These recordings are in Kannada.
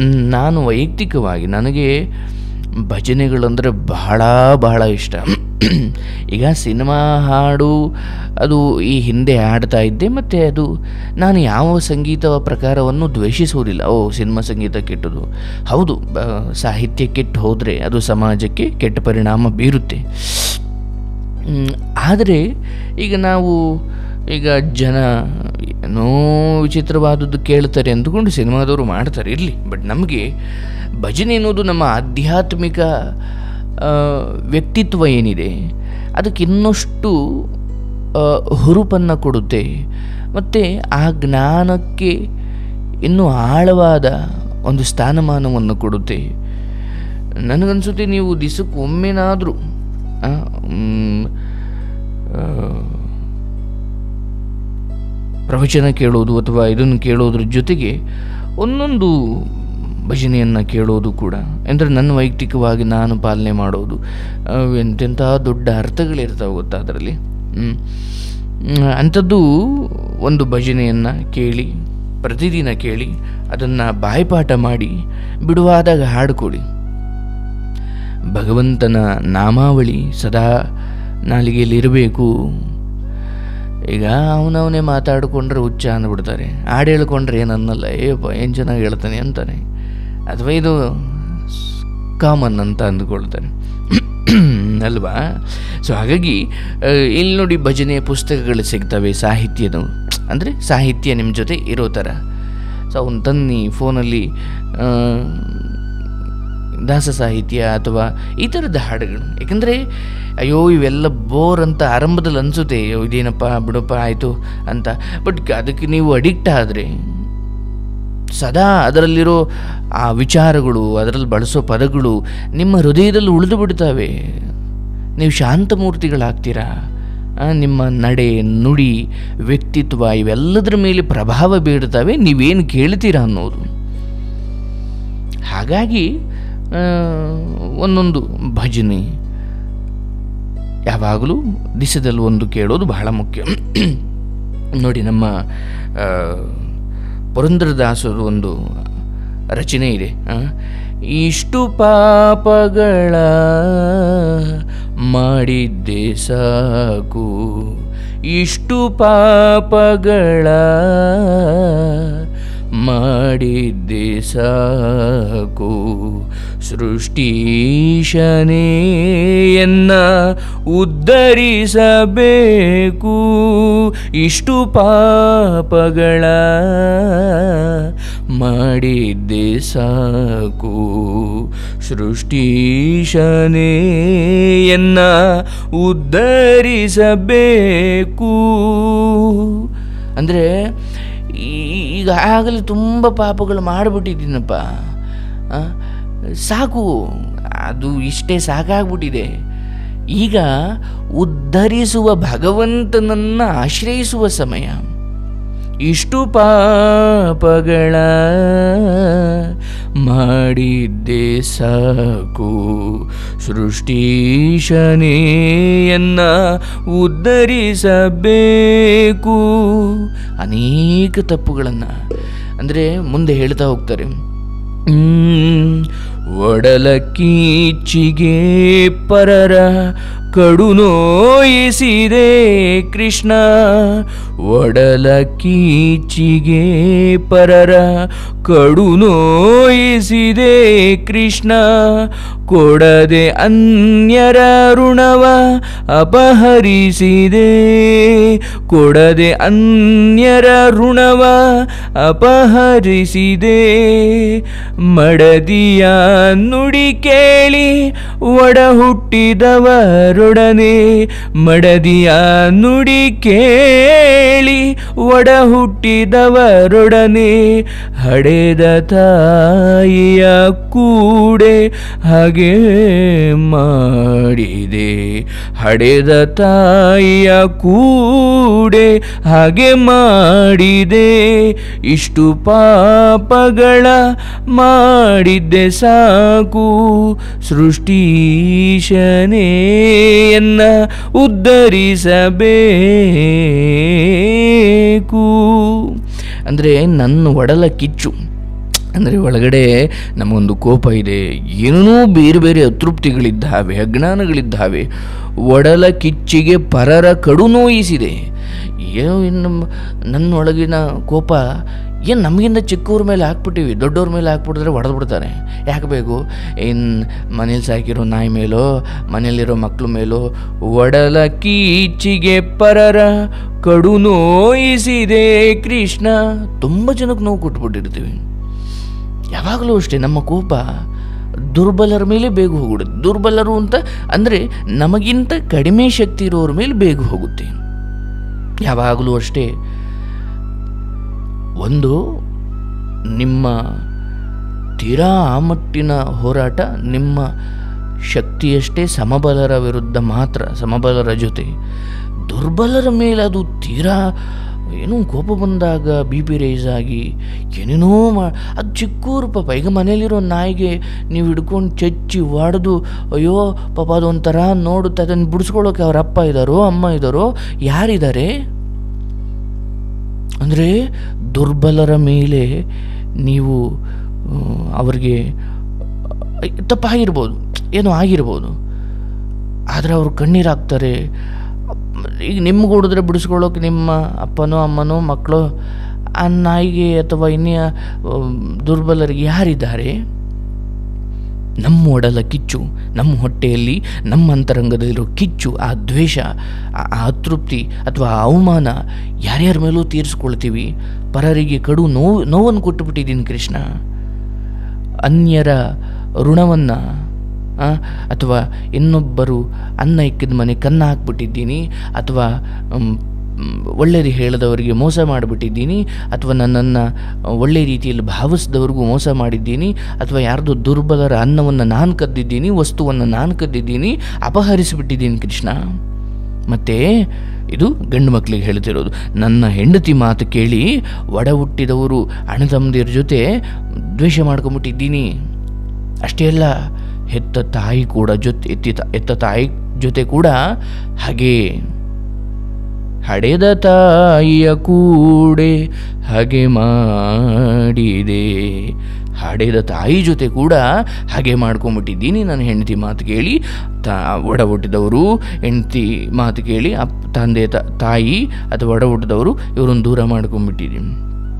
ಮ್, ನಾನು ವೈಯಕ್ತಿಕವಾಗಿ ನನಗೆ ಭಜನೆಗಳಂದರೆ ಬಹಳ ಬಹಳ ಇಷ್ಟ ಈಗ ಸಿನಿಮಾ ಹಾಡು ಅದು ಈ ಹಿಂದೆ ಹಾಡ್ತಾ ಇದ್ದೆ ಮತ್ತು ಅದು ನಾನು ಯಾವ ಸಂಗೀತ ಪ್ರಕಾರವನ್ನು ದ್ವೇಷಿಸುವುದಿಲ್ಲ ಓ ಸಿನಿಮಾ ಸಂಗೀತ ಕೆಟ್ಟದು ಹೌದು ಬ- ಸಾಹಿತ್ಯ ಕೆಟ್ಟು ಹೋದರೆ ಅದು ಸಮಾಜಕ್ಕೆ ಕೆಟ್ಟ ಪರಿಣಾಮ ಬೀರುತ್ತೆ ಮ್, ಆದರೆ ಈಗ ನಾವು ಈಗ ಜನ ಏನೋ ವಿಚಿತ್ರವಾದದ್ದು ಕೇಳ್ತಾರೆ ಅಂದ್ಕೊಂಡು ಸಿನಿಮಾದವರು ಮಾಡ್ತಾರೆ ಇರಲಿ ಬಟ್ ನಮಗೆ ಭಜನೆ ಅನ್ನೋದು ನಮ್ಮ ಆಧ್ಯಾತ್ಮಿಕ ಆ, ವ್ಯಕ್ತಿತ್ವ ಏನಿದೆ ಅದಕ್ಕೆ ಇನ್ನಷ್ಟು ಆ, ಹುರುಪನ್ನು ಕೊಡುತ್ತೆ ಮತ್ತು ಆ ಜ್ಞಾನಕ್ಕೆ ಇನ್ನೂ ಆಳವಾದ ಒಂದು ಸ್ಥಾನಮಾನವನ್ನು ಕೊಡುತ್ತೆ ನನಗನ್ಸುತ್ತೆ ನೀವು ದಿಸಕ್ಕೆ ಒಮ್ಮೆನಾದರೂ ಪ್ರವಚನ ಕೇಳೋದು ಅಥವಾ ಇದನ್ನು ಕೇಳೋದ್ರ ಜೊತೆಗೆ ಒಂದೊಂದು ಭಜನೆಯನ್ನು ಕೇಳೋದು ಕೂಡ ಅಂದರೆ ನನ್ನ ವೈಯಕ್ತಿಕವಾಗಿ ನಾನು ಪಾಲನೆ ಮಾಡೋದು ಆ, ಎಂತೆಂಥ ದೊಡ್ಡ ಅರ್ಥಗಳಿರ್ತಾವೆ ಗೊತ್ತಾ ಅದರಲ್ಲಿ ಹ್ಮ್. ಹ್ಮ್, ಅಂಥದ್ದು ಒಂದು ಭಜನೆಯನ್ನು ಕೇಳಿ ಪ್ರತಿದಿನ ಕೇಳಿ ಅದನ್ನು ಬಾಯ್ಪಾಠ ಮಾಡಿ ಬಿಡುವಾದಾಗ ಹಾಡ್ಕೊಡಿ ಭಗವಂತನ ನಾಮಾವಳಿ ಸದಾ ನಾಲಿಗೆಯಲ್ಲಿ ಇರಬೇಕು ಈಗ ಅವನವನೇ ಮಾತಾಡಿಕೊಂಡ್ರೆ ಹುಚ್ಚ ಅಂದ್ಬಿಡ್ತಾರೆ ಹಾಡು ಹೇಳ್ಕೊಂಡ್ರೆ ಏನು ಅನ್ನಲ್ಲ ಏಯಪ್ಪ ಏನು ಚೆನ್ನಾಗಿ ಹೇಳ್ತಾನೆ ಅಂತಾನೆ ಅಥವಾ ಇದು ಕಾಮನ್ ಅಂತ ಅಂದ್ಕೊಳ್ತಾರೆ ಅಲ್ವಾ ಸೊ ಹಾಗಾಗಿ ಆ, ಇಲ್ಲಿ ನೋಡಿ ಭಜನೆ ಪುಸ್ತಕಗಳು ಸಿಗ್ತವೆ ಸಾಹಿತ್ಯದ ಅಂದರೆ ಸಾಹಿತ್ಯ ನಿಮ್ಮ ಜೊತೆ ಇರೋ ಥರ ಸೊ ಅವನು ತನ್ನಿ ಫೋನಲ್ಲಿ ಆ, ದಾಸ ಸಾಹಿತ್ಯ ಅಥವಾ ಈ ಥರದ ಹಾಡುಗಳು ಯಾಕಂದರೆ ಅಯ್ಯೋ ಇವೆಲ್ಲ ಬೋರ್ ಅಂತ ಆರಂಭದಲ್ಲಿ ಅನಿಸುತ್ತೆ ಅಯ್ಯೋ ಇದೇನಪ್ಪ ಬಿಡಪ್ಪ ಆಯಿತು ಅಂತ ಬಟ್ ಅದಕ್ಕೆ ನೀವು ಅಡಿಕ್ಟ್ ಆದರೆ ಸದಾ ಅದರಲ್ಲಿರೋ ಆ ವಿಚಾರಗಳು ಅದರಲ್ಲಿ ಬಳಸೋ ಪದಗಳು ನಿಮ್ಮ ಹೃದಯದಲ್ಲಿ ಉಳಿದು ಬಿಡ್ತವೆ ನೀವು ಶಾಂತಮೂರ್ತಿಗಳಾಗ್ತೀರಾ ಆ, ನಿಮ್ಮ ನಡೆ ನುಡಿ ವ್ಯಕ್ತಿತ್ವ ಇವೆಲ್ಲದರ ಮೇಲೆ ಪ್ರಭಾವ ಬೀಳ್ತವೆ ನೀವೇನು ಕೇಳ್ತೀರಾ ಅನ್ನೋದು ಹಾಗಾಗಿ ಆ, ಒಂದೊಂದು ಭಜನೆ ಯಾವಾಗಲೂ ದಿಸದಲ್ಲಿ ಒಂದು ಕೇಳೋದು ಬಹಳ ಮುಖ್ಯ ನೋಡಿ ನಮ್ಮ ಆ, ಪುರಂದರದಾಸರು ಒಂದು ರಚನೆ ಇದೆ ಆ, ಇಷ್ಟು ಪಾಪಗಳ ಮಾಡಿದ್ದೆ ಸಾಕು ಇಷ್ಟು ಪಾಪಗಳ ಮಾಡಿದ್ದೆ ಸಾಕು ಸೃಷ್ಟೀಶನೇ ಎನ್ನ ಉದ್ಧರಿಸಬೇಕು ಇಷ್ಟು ಪಾಪಗಳ ಮಾಡಿದ್ದೆ ಸಾಕು ಸೃಷ್ಟೀಶನೇ ಎನ್ನ ಉದ್ಧರಿಸಬೇಕು ಅಂದರೆ ಈಗ ಆಗಲೇ ತುಂಬ ಪಾಪಗಳು ಮಾಡಿಬಿಟ್ಟಿದ್ದೀನಪ್ಪ ಆ, ಸಾಕು ಅದು ಇಷ್ಟೇ ಸಾಕಾಗ್ಬಿಟ್ಟಿದೆ ಈಗ ಉದ್ಧರಿಸುವ ಭಗವಂತನನ್ನು ಆಶ್ರಯಿಸುವ ಸಮಯ ಇಷ್ಟು ಪಾಪಗಳ ಮಾಡಿದ್ದೆ ಸಾಕು ಸೃಷ್ಟೀಶನೆಯನ್ನ ಉದ್ಧರಿಸಬೇಕು ಅನೇಕ ತಪ್ಪುಗಳನ್ನು ಅಂದರೆ ಮುಂದೆ ಹೇಳ್ತಾ ಹೋಗ್ತಾರೆ ಹ್ಮ್, ಒಡಲ ಕೀಚಿಗೆ ಪರರ ಕಡು ನೋಯಿಸಿದೆ ಕೃಷ್ಣ ಒಡಲ ಕೀಚಿಗೆ ಪರರ ಕಡು ನೋಯಿಸಿದೆ ಕೃಷ್ಣ ಕೊಡದೆ ಅನ್ಯರ ಋಣವ ಅಪಹರಿಸಿದೆ ಕೊಡದೆ ಅನ್ಯರ ಋಣವ ಅಪಹರಿಸಿದೆ ಮಡದಿಯ ನುಡಿ ಕೇಳಿ ಒಡ ಹುಟ್ಟಿದವರೊಡನೆ ಮಡದಿಯ ನುಡಿ ಕೇಳಿ ಒಡ ಹುಟ್ಟಿದವರೊಡನೆ ಹಡೆದ ತಾಯಿಯ ಕೂಡೆ ಹಾಗೆ ಮಾಡಿದೆ ಹಡೆದ ತಾಯಿಯ ಕೂಡೆ ಹಾಗೆ ಮಾಡಿದೆ ಇಷ್ಟು ಪಾಪಗಳ ಮಾಡಿದ್ದೆ ಸಾಕು ಸೃಷ್ಟೀಶನೆಯನ್ನ ಉದ್ಧರಿಸಬೇಕು ಅಂದರೆ ನನ್ನ ಒಡಲ ಕಿಚ್ಚು ಅಂದರೆ ಒಳಗಡೆ ನಮಗೊಂದು ಕೋಪ ಇದೆ ಏನೇನೋ ಬೇರೆ ಬೇರೆ ಅತೃಪ್ತಿಗಳಿದ್ದಾವೆ ಅಜ್ಞಾನಗಳಿದ್ದಾವೆ ಒಡಲ ಕಿಚ್ಚಿಗೆ ಪರರ ಕಡು ನೋಯಿಸಿದೆ ಏನೋ ಇನ್ನು ನನ್ನೊಳಗಿನ ಕೋಪ ಏನು ನಮಗಿಂತ ಚಿಕ್ಕವ್ರ ಮೇಲೆ ಹಾಕ್ಬಿಟ್ಟಿವಿ ದೊಡ್ಡವ್ರ ಮೇಲೆ ಹಾಕ್ಬಿಟ್ಟಿದ್ರೆ ಹೊಡೆದು ಬಿಡ್ತಾರೆ ಯಾಕೆ ಬೇಕು ಇನ್ನು ಮನೇಲಿ ಸಾಕಿರೋ ನಾಯಿ ಮೇಲೋ ಮನೇಲಿರೋ ಮಕ್ಳ ಮೇಲೋ ಒಡಲ ಕೀಚಿಗೆ ಪರರ ಕಡು ನೋಯಿಸಿದೆ ಕೃಷ್ಣ ತುಂಬ ಜನಕ್ಕೆ ನೋವು ಕೊಟ್ಬಿಟ್ಟಿರ್ತೀವಿ ಯಾವಾಗಲೂ ಅಷ್ಟೇ ನಮ್ಮ ಕೋಪ ದುರ್ಬಲರ ಮೇಲೆ ಬೇಗ ಹೋಗ್ಬಿಡುತ್ತೆ ದುರ್ಬಲರು ಅಂತ ಅಂದರೆ ನಮಗಿಂತ ಕಡಿಮೆ ಶಕ್ತಿ ಇರೋರ ಮೇಲೆ ಬೇಗ ಹೋಗುತ್ತೆ ಯಾವಾಗಲೂ ಅಷ್ಟೇ ಒಂದು ನಿಮ್ಮ ತೀರಾ ಆ ಮಟ್ಟಿನ ಹೋರಾಟ ನಿಮ್ಮ ಶಕ್ತಿಯಷ್ಟೇ ಸಮಬಲರ ವಿರುದ್ಧ ಮಾತ್ರ ಸಮಬಲರ ಜೊತೆ ದುರ್ಬಲರ ಮೇಲೆ ಅದು ತೀರಾ ಏನೋ ಕೋಪ ಬಂದಾಗ ಬಿ ಪಿ ರೈಸ್ ಆಗಿ ಏನೇನೋ ಮಾ ಅದು ಚಿಕ್ಕೂರು ಪಾಪ ಈಗ ಮನೇಲಿರೋ ನಾಯಿಗೆ ನೀವು ಹಿಡ್ಕೊಂಡು ಚಚ್ಚಿ ಹೊಡೆದು ಅಯ್ಯೋ ಪಾಪ ಅದೊಂಥರ ನೋಡುತ್ತೆ ಅದನ್ನು ಬಿಡಿಸ್ಕೊಳ್ಳೋಕೆ ಅವ್ರ ಅಪ್ಪ ಇದ್ದಾರೋ ಅಮ್ಮ ಇದ್ದಾರೋ ಯಾರಿದ್ದಾರೆ ಅಂದರೆ ದುರ್ಬಲರ ಮೇಲೆ ನೀವು ಆ, ಅವ್ರಿಗೆ ತಪ್ಪಾಗಿರ್ಬೋದು ಏನೋ ಆಗಿರ್ಬೋದು ಆದರೆ ಅವರು ಕಣ್ಣೀರಾಗ್ತಾರೆ ಈಗ ನಿಮ್ಗೆ ಹೊಡೆದ್ರೆ ಬಿಡಿಸ್ಕೊಳ್ಳೋಕೆ ನಿಮ್ಮ ಅಪ್ಪನೋ ಅಮ್ಮನೋ ಮಕ್ಕಳು ಆ ನಾಯಿಗೆ ಅಥವಾ ಇನ್ನಿಯ ಆ, ದುರ್ಬಲರಿಗೆ ಯಾರಿದ್ದಾರೆ ನಮ್ಮ ಒಡಲ ಕಿಚ್ಚು ನಮ್ಮ ಹೊಟ್ಟೆಯಲ್ಲಿ ನಮ್ಮ ಅಂತರಂಗದಲ್ಲಿರೋ ಕಿಚ್ಚು ಆ ದ್ವೇಷ ಆ ಆ ಅತೃಪ್ತಿ ಅಥವಾ ಆ ಅವಮಾನ ಯಾರ್ಯಾರ ಮೇಲೂ ತೀರಿಸ್ಕೊಳ್ತೀವಿ ಪರರಿಗೆ ಕಡು ನೋವು ನೋವನ್ನು ಕೊಟ್ಟುಬಿಟ್ಟಿದ್ದೀನಿ ಕೃಷ್ಣ ಅನ್ಯರ ಋಣವನ್ನು ಅಥವಾ ಇನ್ನೊಬ್ಬರು ಅನ್ನ ಇಕ್ಕಿದ ಮನೆ ಕನ್ನ ಹಾಕ್ಬಿಟ್ಟಿದ್ದೀನಿ ಅಥವಾ ಮ್, ಮ್, ಒಳ್ಳೆಯದು ಹೇಳದವರಿಗೆ ಮೋಸ ಮಾಡಿಬಿಟ್ಟಿದ್ದೀನಿ ಅಥವಾ ನನ್ನನ್ನು ಒಳ್ಳೆಯ ರೀತಿಯಲ್ಲಿ ಭಾವಿಸಿದವ್ರಿಗೂ ಮೋಸ ಮಾಡಿದ್ದೀನಿ ಅಥವಾ ಯಾರ್ದೋ ದುರ್ಬಲರ ಅನ್ನವನ್ನು ನಾನು ಕದ್ದಿದ್ದೀನಿ ವಸ್ತುವನ್ನು ನಾನು ಕದ್ದಿದ್ದೀನಿ ಅಪಹರಿಸಿಬಿಟ್ಟಿದ್ದೀನಿ ಕೃಷ್ಣ ಮತ್ತು ಇದು ಗಂಡು ಮಕ್ಕಳಿಗೆ ಹೇಳ್ತಿರೋದು ನನ್ನ ಹೆಂಡತಿ ಮಾತು ಕೇಳಿ ಒಡ ಹುಟ್ಟಿದವರು ಅಣ್ಣ ತಮ್ಮದಿರ ಜೊತೆ ದ್ವೇಷ ಮಾಡ್ಕೊಂಬಿಟ್ಟಿದ್ದೀನಿ ಅಷ್ಟೇ ಅಲ್ಲ ಹೆತ್ತ ತಾಯಿ ಕೂಡ ಜೊತೆ ಎತ್ತಿತ ಎತ್ತ ತಾಯಿ ಜೊತೆ ಕೂಡ ಹಾಗೆ ಹಡೆದ ತಾಯಿಯ ಕೂಡೆ ಹಾಗೆ ಮಾಡಿದೆ ಹಡೆದ ತಾಯಿ ಜೊತೆ ಕೂಡ ಹಾಗೆ ಮಾಡ್ಕೊಂಬಿಟ್ಟಿದ್ದೀನಿ ನನ್ನ ಹೆಂಡತಿ ಮಾತು ಕೇಳಿ ತಾ ಒಡ ಹುಟ್ಟಿದವರು ಹೆಂಡತಿ ಮಾತು ಕೇಳಿ ಅಪ್ ತಂದೆ ತ- ತಾಯಿ ಅಥವಾ ಒಡ ಹುಟ್ಟಿದವರು ಇವರನ್ನು ದೂರ ಮಾಡ್ಕೊಂಬಿಟ್ಟಿದ್ದೀನಿ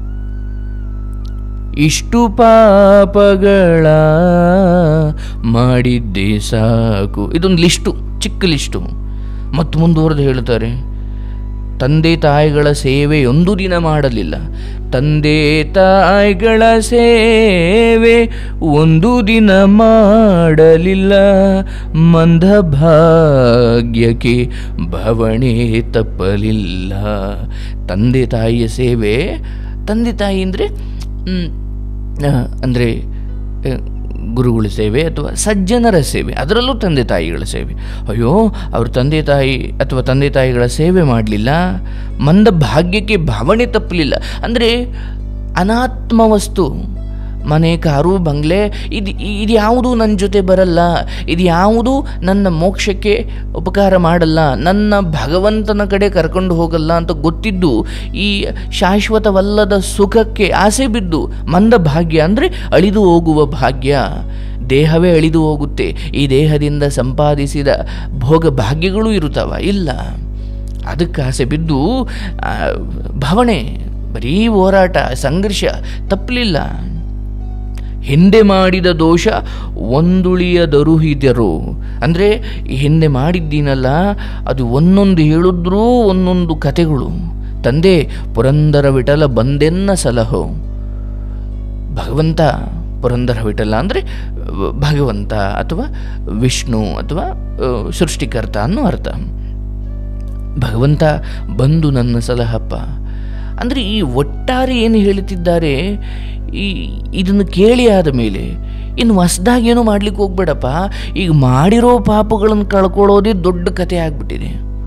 ಇಷ್ಟು ಪಾಪಗಳ ಮಾಡಿದ್ದೆ ಸಾಕು ಇದೊಂದು ಲಿಸ್ಟು ಚಿಕ್ಕ ಲಿಸ್ಟು ಮತ್ತು ಮುಂದುವರೆದು ಹೇಳ್ತಾರೆ ತಂದೆ ತಾಯಿಗಳ ಸೇವೆ ಒಂದು ದಿನ ಮಾಡಲಿಲ್ಲ ತಂದೆ ತಾಯಿಗಳ ಸೇವೆ ಒಂದು ದಿನ ಮಾಡಲಿಲ್ಲ ಮಂದ ಭಾಗ್ಯಕ್ಕೆ ಭವಣೆ ತಪ್ಪಲಿಲ್ಲ ತಂದೆ ತಾಯಿಯ ಸೇವೆ ತಂದೆ ತಾಯಿ ಅಂದರೆ ಅಂದರೆ ಗುರುಗಳ ಸೇವೆ ಅಥವಾ ಸಜ್ಜನರ ಸೇವೆ ಅದರಲ್ಲೂ ತಂದೆ ತಾಯಿಗಳ ಸೇವೆ ಅಯ್ಯೋ ಅವ್ರ ತಂದೆ ತಾಯಿ ಅಥವಾ ತಂದೆ ತಾಯಿಗಳ ಸೇವೆ ಮಾಡಲಿಲ್ಲ ಮಂದ ಭಾಗ್ಯಕ್ಕೆ ಭಾವನೆ ತಪ್ಪಲಿಲ್ಲ ಅಂದರೆ ಅನಾತ್ಮ ವಸ್ತು ಮನೆ ಕಾರು ಬಂಗ್ಲೆ ಇದು ಇದು ಯಾವುದು ನನ್ನ ಜೊತೆ ಬರಲ್ಲ ಇದು ಯಾವುದು ನನ್ನ ಮೋಕ್ಷಕ್ಕೆ ಉಪಕಾರ ಮಾಡಲ್ಲ ನನ್ನ ಭಗವಂತನ ಕಡೆ ಕರ್ಕೊಂಡು ಹೋಗಲ್ಲ ಅಂತ ಗೊತ್ತಿದ್ದು ಈ ಶಾಶ್ವತವಲ್ಲದ ಸುಖಕ್ಕೆ ಆಸೆ ಬಿದ್ದು ಮಂದ ಭಾಗ್ಯ ಅಂದರೆ ಅಳಿದು ಹೋಗುವ ಭಾಗ್ಯ ದೇಹವೇ ಅಳಿದು ಹೋಗುತ್ತೆ ಈ ದೇಹದಿಂದ ಸಂಪಾದಿಸಿದ ಭೋಗ ಭಾಗ್ಯಗಳು ಇರುತ್ತವ ಇಲ್ಲ ಅದಕ್ಕೆ ಆಸೆ ಬಿದ್ದು ಆ, ಭವಣೆ ಬರೀ ಹೋರಾಟ ಸಂಘರ್ಷ ತಪ್ಪಲಿಲ್ಲ ಹಿಂದೆ ಮಾಡಿದ ದೋಷ ಒಂದುಳಿಯದರುಹಿದರು ಅಂದರೆ ಹಿಂದೆ ಮಾಡಿದ್ದೀನಲ್ಲ ಅದು ಒಂದೊಂದು ಹೇಳಿದ್ರೂ ಒಂದೊಂದು ಕತೆಗಳು ತಂದೆ ಪುರಂದರ ವಿಠಲ ಬಂದೆನ್ನ ಸಲಹೋ ಭಗವಂತ ಪುರಂದರ ವಿಠಲ ಅಂದರೆ ಭಗವಂತ ಅಥವಾ ವಿಷ್ಣು ಅಥವಾ ಆ, ಸೃಷ್ಟಿಕರ್ತ ಅನ್ನೋ ಅರ್ಥ ಭಗವಂತ ಬಂದು ನನ್ನ ಸಲಹಪ್ಪ ಅಂದರೆ ಈ ಒಟ್ಟಾರೆ ಏನು ಹೇಳುತ್ತಿದ್ದಾರೆ ಈ ಇದನ್ನು ಕೇಳಿ ಆದ ಮೇಲೆ ಇನ್ನು ಹೊಸ್ದಾಗಿ ಏನೂ ಮಾಡ್ಲಿಕ್ಕೆ ಹೋಗ್ಬೇಡಪ್ಪ ಈಗ ಮಾಡಿರೋ ಪಾಪಗಳನ್ನು ಕಳ್ಕೊಳ್ಳೋದೇ ದೊಡ್ಡ ಕತೆ ಆಗ್ಬಿಟ್ಟಿದೆ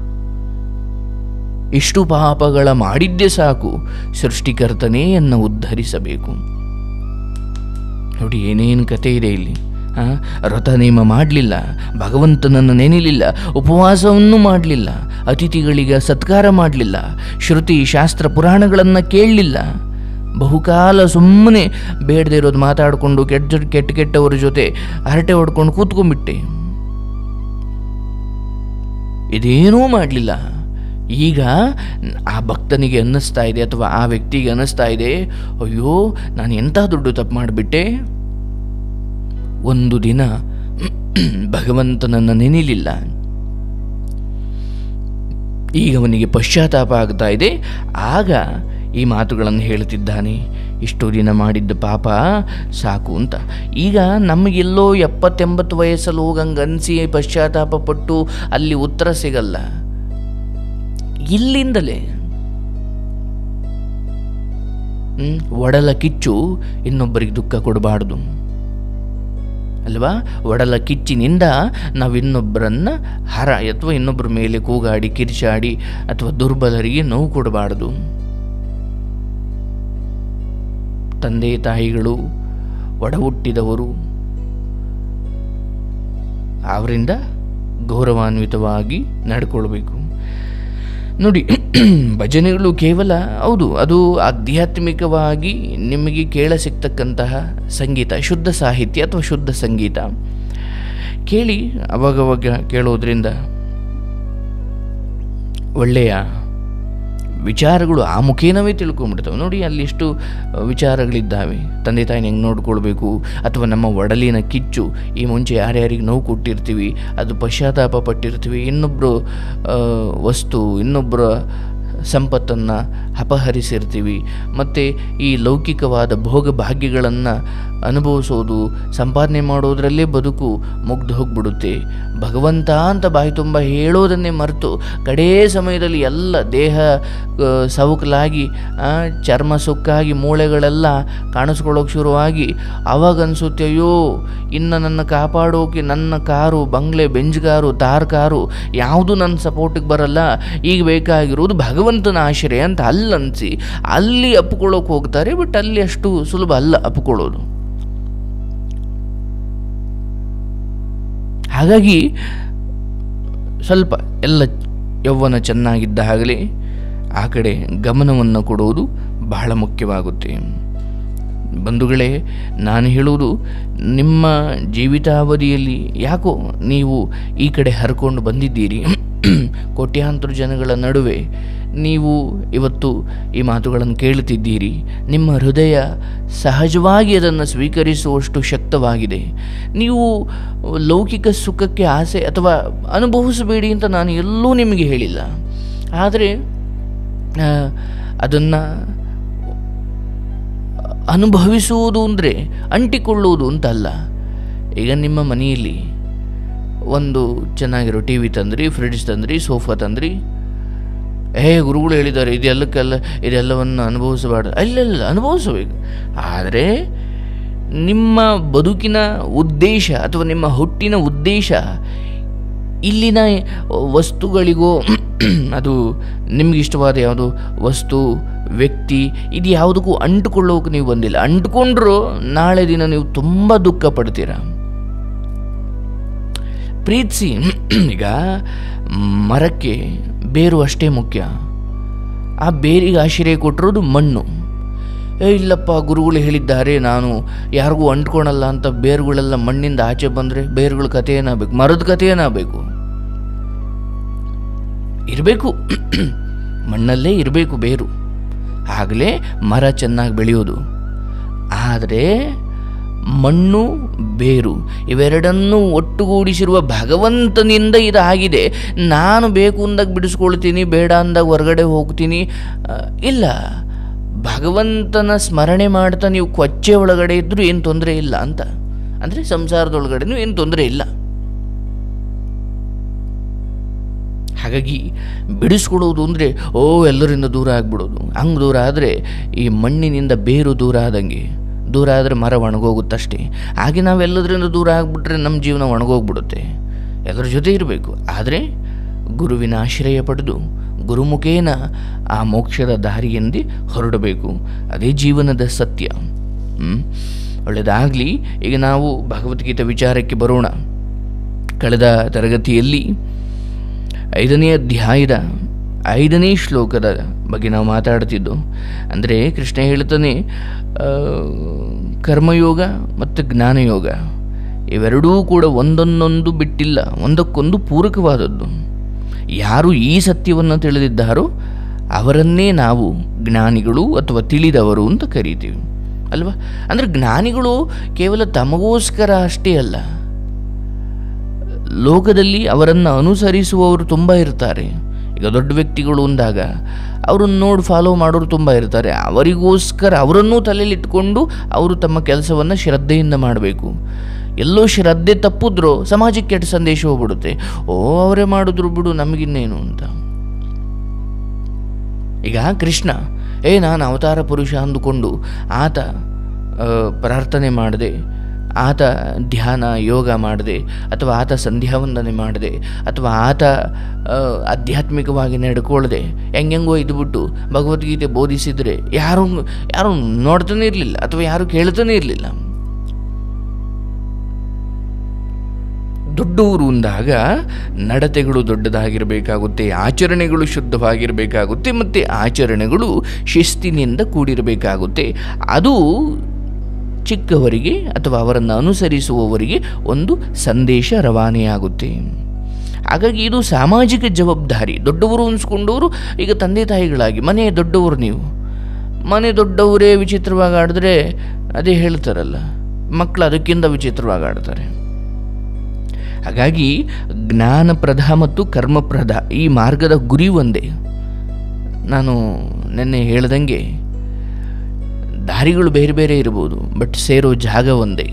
ಇಷ್ಟು ಪಾಪಗಳ ಮಾಡಿದ್ದೇ ಸಾಕು ಸೃಷ್ಟಿಕರ್ತನೇ ಎನ್ನ ಉದ್ಧರಿಸಬೇಕು ನೋಡಿ ಏನೇನು ಕತೆ ಇದೆ ಇಲ್ಲಿ ಆ, ವ್ರತ ನೇಮ ಮಾಡಲಿಲ್ಲ ಭಗವಂತನನ್ನು ನೆನೆಯಲಿಲ್ಲ ಉಪವಾಸವನ್ನು ಮಾಡಲಿಲ್ಲ ಅತಿಥಿಗಳಿಗೆ ಸತ್ಕಾರ ಮಾಡಲಿಲ್ಲ ಶ್ರುತಿ ಶಾಸ್ತ್ರ ಪುರಾಣಗಳನ್ನು ಕೇಳಲಿಲ್ಲ ಬಹುಕಾಲ ಸುಮ್ಮನೆ ಬೇಡದೇ ಇರೋದು ಮಾತಾಡಿಕೊಂಡು ಕೆಟ್ಟ ಕೆಟ್ಟ ಕೆಟ್ಟವ್ರ ಜೊತೆ ಹರಟೆ ಹೊಡ್ಕೊಂಡು ಕೂತ್ಕೊಂಡ್ಬಿಟ್ಟೆ ಇದೇನೂ ಮಾಡಲಿಲ್ಲ ಈಗ ಆ ಭಕ್ತನಿಗೆ ಅನ್ನಿಸ್ತಾ ಇದೆ ಅಥವಾ ಆ ವ್ಯಕ್ತಿಗೆ ಅನ್ನಿಸ್ತಾ ಇದೆ ಅಯ್ಯೋ ನಾನು ಎಂಥ ದೊಡ್ಡ ತಪ್ಪು ಮಾಡಿಬಿಟ್ಟೆ ಒಂದು ದಿನ ಭಗವಂತನನ್ನು ನೆನೆಯಲಿಲ್ಲ ಈಗ ಅವನಿಗೆ ಪಶ್ಚಾತ್ತಾಪ ಆಗ್ತಾ ಇದೆ ಆಗ ಈ ಮಾತುಗಳನ್ನು ಹೇಳ್ತಿದ್ದಾನೆ ಇಷ್ಟು ದಿನ ಮಾಡಿದ್ದ ಪಾಪ ಸಾಕು ಅಂತ ಈಗ ನಮಗೆಲ್ಲೋ ಎಪ್ಪತ್ತೆಂಬತ್ತು ವಯಸ್ಸಲ್ಲಿ ಹೋಗಂಗೆ ಅನಿಸಿ ಪಶ್ಚಾತ್ತಾಪ ಪಟ್ಟು ಅಲ್ಲಿ ಉತ್ತರ ಸಿಗಲ್ಲ ಇಲ್ಲಿಂದಲೇ ಹ್ಮ್, ಒಡಲ ಕಿಚ್ಚು ಇನ್ನೊಬ್ಬರಿಗೆ ದುಃಖ ಕೊಡಬಾರ್ದು ಅಲ್ವಾ ಒಡಲ ಕಿಚ್ಚಿನಿಂದ ನಾವು ಇನ್ನೊಬ್ಬರನ್ನ ಹರ ಅಥವಾ ಇನ್ನೊಬ್ಬರ ಮೇಲೆ ಕೂಗಾಡಿ ಕಿರಿಚಾಡಿ ಅಥವಾ ದುರ್ಬಲರಿಗೆ ನೋವು ಕೊಡಬಾರ್ದು ತಂದೆ ತಾಯಿಗಳು ಒಡ ಹುಟ್ಟಿದವರು ಅವರಿಂದ ಗೌರವಾನ್ವಿತವಾಗಿ ನಡ್ಕೊಳ್ಬೇಕು ನೋಡಿ ಭಜನೆಗಳು ಕೇವಲ ಹೌದು ಅದು ಆಧ್ಯಾತ್ಮಿಕವಾಗಿ ನಿಮಗೆ ಕೇಳ ಸಿಗ್ತಕ್ಕಂತಹ ಸಂಗೀತ ಶುದ್ಧ ಸಾಹಿತ್ಯ ಅಥವಾ ಶುದ್ಧ ಸಂಗೀತ ಕೇಳಿ ಅವಾಗವಾಗ ಕೇಳೋದ್ರಿಂದ ಒಳ್ಳೆಯ ವಿಚಾರಗಳು ಆ ಮುಖೇನವೇ ತಿಳ್ಕೊಂಬಿಡ್ತವೆ ನೋಡಿ ಅಲ್ಲಿ ಎಷ್ಟು ವಿಚಾರಗಳಿದ್ದಾವೆ ತಂದೆ ತಾಯಿನ ಹೆಂಗೆ ನೋಡ್ಕೊಳ್ಬೇಕು ಅಥವಾ ನಮ್ಮ ಒಡಲಿನ ಕಿಚ್ಚು ಈ ಮುಂಚೆ ಯಾರ್ಯಾರಿಗೆ ನೋವು ಕೊಟ್ಟಿರ್ತೀವಿ ಅದು ಪಶ್ಚಾತ್ತಾಪ ಪಟ್ಟಿರ್ತೀವಿ ಇನ್ನೊಬ್ಬರು ವಸ್ತು ಇನ್ನೊಬ್ಬರ ಸಂಪತ್ತನ್ನು ಅಪಹರಿಸಿರ್ತೀವಿ ಮತ್ತು ಈ ಲೌಕಿಕವಾದ ಭೋಗ ಭಾಗ್ಯಗಳನ್ನು ಅನುಭವಿಸೋದು ಸಂಪಾದನೆ ಮಾಡೋದರಲ್ಲೇ ಬದುಕು ಮುಗ್ದು ಹೋಗ್ಬಿಡುತ್ತೆ ಭಗವಂತ ಅಂತ ಬಾಯಿ ತುಂಬ ಹೇಳೋದನ್ನೇ ಮರೆತು ಕಡೇ ಸಮಯದಲ್ಲಿ ಎಲ್ಲ ದೇಹ ಆ, ಸವುಕಲಾಗಿ ಆ, ಚರ್ಮ ಸುಕ್ಕಾಗಿ ಮೂಳೆಗಳೆಲ್ಲ ಕಾಣಿಸ್ಕೊಳ್ಳೋಕೆ ಶುರುವಾಗಿ ಅವಾಗ ಅನಿಸುತ್ತೆ ಅಯ್ಯೋ ಇನ್ನು ನನ್ನ ಕಾಪಾಡೋಕೆ ನನ್ನ ಕಾರು ಬಂಗ್ಲೆ ಬೆಂಜ್ ಕಾರು ತಾರ್ ಕಾರು ಯಾವುದು ನನ್ನ ಸಪೋರ್ಟಿಗೆ ಬರಲ್ಲ ಈಗ ಬೇಕಾಗಿರೋದು ಭಗವಂತನ ಆಶ್ರಯ ಅಂತ ಅಲ್ಲನ್ಸಿ ಅಲ್ಲಿ ಅಪ್ಕೊಳ್ಳೋಕೆ ಹೋಗ್ತಾರೆ ಬಟ್ ಅಲ್ಲಿ ಅಷ್ಟು ಸುಲಭ ಅಲ್ಲ ಅಪ್ಕೊಳ್ಳೋದು ಹಾಗಾಗಿ ಸ್ವಲ್ಪ ಎಲ್ಲ ಯೌವನ ಚೆನ್ನಾಗಿದ್ದಾಗಲೇ ಆ ಕಡೆ ಗಮನವನ್ನು ಕೊಡುವುದು ಬಹಳ ಮುಖ್ಯವಾಗುತ್ತೆ ಬಂಧುಗಳೇ ನಾನು ಹೇಳುವುದು ನಿಮ್ಮ ಜೀವಿತಾವಧಿಯಲ್ಲಿ ಯಾಕೋ ನೀವು ಈ ಕಡೆ ಹರ್ಕೊಂಡು ಬಂದಿದ್ದೀರಿ ಕೋಟ್ಯಾಂತರ ಜನಗಳ ನಡುವೆ ನೀವು ಇವತ್ತು ಈ ಮಾತುಗಳನ್ನು ಕೇಳುತ್ತಿದ್ದೀರಿ ನಿಮ್ಮ ಹೃದಯ ಸಹಜವಾಗಿ ಅದನ್ನು ಸ್ವೀಕರಿಸುವಷ್ಟು ಶಕ್ತವಾಗಿದೆ ನೀವು ಲೌಕಿಕ ಸುಖಕ್ಕೆ ಆಸೆ ಅಥವಾ ಅನುಭವಿಸಬೇಡಿ ಅಂತ ನಾನು ಎಲ್ಲೂ ನಿಮಗೆ ಹೇಳಿಲ್ಲ ಆದರೆ ಅದನ್ನು ಅನುಭವಿಸುವುದು ಅಂದರೆ ಅಂಟಿಕೊಳ್ಳುವುದು ಅಂತಲ್ಲ ಈಗ ನಿಮ್ಮ ಮನೆಯಲ್ಲಿ ಒಂದು ಚೆನ್ನಾಗಿರೋ ಟಿ ವಿ ತಂದ್ರಿ ಫ್ರಿಡ್ಜ್ ತಂದ್ರಿ ಸೋಫಾ ತಂದ್ರಿ ಏ ಗುರುಗಳು ಹೇಳಿದ್ದಾರೆ ಇದೆಲ್ಲಕ್ಕೆಲ್ಲ ಇದೆಲ್ಲವನ್ನು ಅನುಭವಿಸಬಾರ್ದು ಅಲ್ಲೆಲ್ಲ ಅನುಭವಿಸಬೇಕು ಆದರೆ ನಿಮ್ಮ ಬದುಕಿನ ಉದ್ದೇಶ ಅಥವಾ ನಿಮ್ಮ ಹುಟ್ಟಿನ ಉದ್ದೇಶ ಇಲ್ಲಿನ ವಸ್ತುಗಳಿಗೋ ಅದು ನಿಮ್ಗೆ ಇಷ್ಟವಾದ ಯಾವುದು ವಸ್ತು ವ್ಯಕ್ತಿ ಇದು ಯಾವುದಕ್ಕೂ ಅಂಟುಕೊಳ್ಳೋಕೆ ನೀವು ಬಂದಿಲ್ಲ ಅಂಟ್ಕೊಂಡ್ರೂ ನಾಳೆ ದಿನ ನೀವು ತುಂಬ ದುಃಖ ಪಡ್ತೀರಾ ಪ್ರೀತಿಸಿ ಈಗ ಮರಕ್ಕೆ ಬೇರು ಅಷ್ಟೇ ಮುಖ್ಯ ಆ ಬೇರಿಗೆ ಆಶ್ರಯ ಕೊಟ್ಟಿರೋದು ಮಣ್ಣು ಏ ಇಲ್ಲಪ್ಪ ಗುರುಗಳು ಹೇಳಿದ್ದಾರೆ ನಾನು ಯಾರಿಗೂ ಅಂಟ್ಕೊಳಲ್ಲ ಅಂತ ಬೇರುಗಳೆಲ್ಲ ಮಣ್ಣಿಂದ ಆಚೆ ಬಂದರೆ ಬೇರುಗಳ ಕಥೆ ಏನಾಗಬೇಕು ಮರದ ಕಥೆ ಏನಾಗಬೇಕು ಇರಬೇಕು ಮಣ್ಣಲ್ಲೇ ಇರಬೇಕು ಬೇರು ಆಗಲೇ ಮರ ಚೆನ್ನಾಗಿ ಬೆಳೆಯೋದು ಆದರೆ ಮಣ್ಣು ಬೇರು ಇವೆರಡನ್ನೂ ಒಟ್ಟುಗೂಡಿಸಿರುವ ಭಗವಂತನಿಂದ ಇದಾಗಿದೆ ನಾನು ಬೇಕು ಅಂದಾಗ ಬಿಡಿಸ್ಕೊಳ್ತೀನಿ ಬೇಡ ಅಂದಾಗ ಹೊರಗಡೆ ಹೋಗ್ತೀನಿ ಆ, ಇಲ್ಲ ಭಗವಂತನ ಸ್ಮರಣೆ ಮಾಡ್ತಾ ನೀವು ಕೊಚ್ಚೆ ಒಳಗಡೆ ಇದ್ದರೂ ಏನು ತೊಂದರೆ ಇಲ್ಲ ಅಂತ ಅಂದರೆ ಸಂಸಾರದೊಳಗಡೆನೂ ಏನು ತೊಂದರೆ ಇಲ್ಲ ಹಾಗಾಗಿ ಬಿಡಿಸ್ಕೊಡೋದು ಅಂದರೆ ಓ ಎಲ್ಲರಿಂದ ದೂರ ಆಗಿಬಿಡೋದು ಹಂಗೆ ದೂರ ಆದರೆ ಈ ಮಣ್ಣಿನಿಂದ ಬೇರು ದೂರ ಆದಂಗೆ ದೂರ ಆದರೆ ಮರ ಒಣಗೋಗುತ್ತಷ್ಟೇ ಹಾಗೆ ನಾವೆಲ್ಲದರಿಂದ ದೂರ ಆಗಿಬಿಟ್ರೆ ನಮ್ಮ ಜೀವನ ಒಣಗೋಗ್ಬಿಡುತ್ತೆ ಎಲ್ಲರ ಜೊತೆ ಇರಬೇಕು ಆದರೆ ಗುರುವಿನ ಆಶ್ರಯ ಪಡೆದು ಗುರುಮುಖೇನ ಆ ಮೋಕ್ಷದ ದಾರಿಯೆಂದೇ ಹೊರಡಬೇಕು ಅದೇ ಜೀವನದ ಸತ್ಯ ಹ್ಮ್? ಒಳ್ಳೆಯದಾಗಲಿ ಈಗ ನಾವು ಭಗವದ್ಗೀತೆ ವಿಚಾರಕ್ಕೆ ಬರೋಣ ಕಳೆದ ತರಗತಿಯಲ್ಲಿ ಐದನೇ ಅಧ್ಯಾಯದ ಐದನೇ ಶ್ಲೋಕದ ಬಗ್ಗೆ ನಾವು ಮಾತಾಡ್ತಿದ್ದು ಅಂದರೆ ಕೃಷ್ಣ ಹೇಳ್ತಾನೆ ಆ, ಕರ್ಮಯೋಗ ಮತ್ತು ಜ್ಞಾನಯೋಗ ಇವೆರಡೂ ಕೂಡ ಒಂದನ್ನೊಂದು ಬಿಟ್ಟಿಲ್ಲ ಒಂದಕ್ಕೊಂದು ಪೂರಕವಾದದ್ದು ಯಾರು ಈ ಸತ್ಯವನ್ನು ತಿಳಿದಿದ್ದಾರೋ ಅವರನ್ನೇ ನಾವು ಜ್ಞಾನಿಗಳು ಅಥವಾ ತಿಳಿದವರು ಅಂತ ಕರಿತೀವಿ ಅಲ್ವಾ ಅಂದರೆ ಜ್ಞಾನಿಗಳು ಕೇವಲ ತಮಗೋಸ್ಕರ ಅಷ್ಟೇ ಅಲ್ಲ ಲೋಕದಲ್ಲಿ ಅವರನ್ನು ಅನುಸರಿಸುವವರು ತುಂಬ ಇರ್ತಾರೆ ಈಗ ದೊಡ್ಡ ವ್ಯಕ್ತಿಗಳು ಅಂದಾಗ ಅವರನ್ನು ನೋಡಿ ಫಾಲೋ ಮಾಡೋರು ತುಂಬ ಇರ್ತಾರೆ ಅವರಿಗೋಸ್ಕರ ಅವರನ್ನೂ ತಲೆಯಲ್ಲಿಟ್ಕೊಂಡು ಅವರು ತಮ್ಮ ಕೆಲಸವನ್ನು ಶ್ರದ್ಧೆಯಿಂದ ಮಾಡಬೇಕು ಎಲ್ಲೋ ಶ್ರದ್ಧೆ ತಪ್ಪಿದ್ರೋ ಸಮಾಜಕ್ಕೆ ಕೆಟ್ಟ ಸಂದೇಶ ಹೋಗ್ಬಿಡುತ್ತೆ ಓ ಅವರೇ ಮಾಡಿದ್ರು ಬಿಡು ನಮಗಿನ್ನೇನು ಅಂತ ಈಗ ಕೃಷ್ಣ ಏ ನಾನು ಅವತಾರ ಪುರುಷ ಅಂದುಕೊಂಡು ಆತ ಆ, ಪ್ರಾರ್ಥನೆ ಮಾಡದೆ ಆತ ಧ್ಯಾನ ಯೋಗ ಮಾಡದೆ ಅಥವಾ ಆತ ಸಂಧ್ಯಾವಂದನೆ ಮಾಡದೆ ಅಥವಾ ಆತ ಆ, ಆಧ್ಯಾತ್ಮಿಕವಾಗಿ ನಡ್ಕೊಳ್ಳದೆ ಹೆಂಗೆಂಗೋ ಇದ್ಬಿಟ್ಟು ಭಗವದ್ಗೀತೆ ಬೋಧಿಸಿದರೆ ಯಾರು ಯಾರು ನೋಡ್ತಾನೆ ಇರಲಿಲ್ಲ ಅಥವಾ ಯಾರು ಕೇಳ್ತಾನೆ ಇರಲಿಲ್ಲ ದೊಡ್ಡವರು ಅಂದಾಗ ನಡತೆಗಳು ದೊಡ್ಡದಾಗಿರಬೇಕಾಗುತ್ತೆ ಆಚರಣೆಗಳು ಶುದ್ಧವಾಗಿರಬೇಕಾಗುತ್ತೆ ಮತ್ತು ಆಚರಣೆಗಳು ಶಿಸ್ತಿನಿಂದ ಕೂಡಿರಬೇಕಾಗುತ್ತೆ ಅದು ಚಿಕ್ಕವರಿಗೆ ಅಥವಾ ಅವರನ್ನು ಅನುಸರಿಸುವವರಿಗೆ ಒಂದು ಸಂದೇಶ ರವಾನೆಯಾಗುತ್ತೆ ಹಾಗಾಗಿ ಇದು ಸಾಮಾಜಿಕ ಜವಾಬ್ದಾರಿ ದೊಡ್ಡವರು ಅನಿಸ್ಕೊಂಡವರು ಈಗ ತಂದೆ ತಾಯಿಗಳಾಗಿ ಮನೆ ದೊಡ್ಡವರು ನೀವು ಮನೆ ದೊಡ್ಡವರೇ ವಿಚಿತ್ರವಾಗಿ ಆಡಿದ್ರೆ ಅದೇ ಹೇಳ್ತಾರಲ್ಲ ಮಕ್ಕಳು ಅದಕ್ಕಿಂತ ವಿಚಿತ್ರವಾಗಿ ಆಡ್ತಾರೆ ಹಾಗಾಗಿ ಜ್ಞಾನಪ್ರದ ಮತ್ತು ಕರ್ಮಪ್ರದ ಈ ಮಾರ್ಗದ ಗುರಿ ಒಂದೇ ನಾನು ನಿನ್ನೆ ಹೇಳ್ದಂಗೆ ದಾರಿಗಳು ಬೇರೆ ಬೇರೆ ಇರ್ಬೋದು ಬಟ್ ಸೇರೋ ಜಾಗ ಒಂದೇ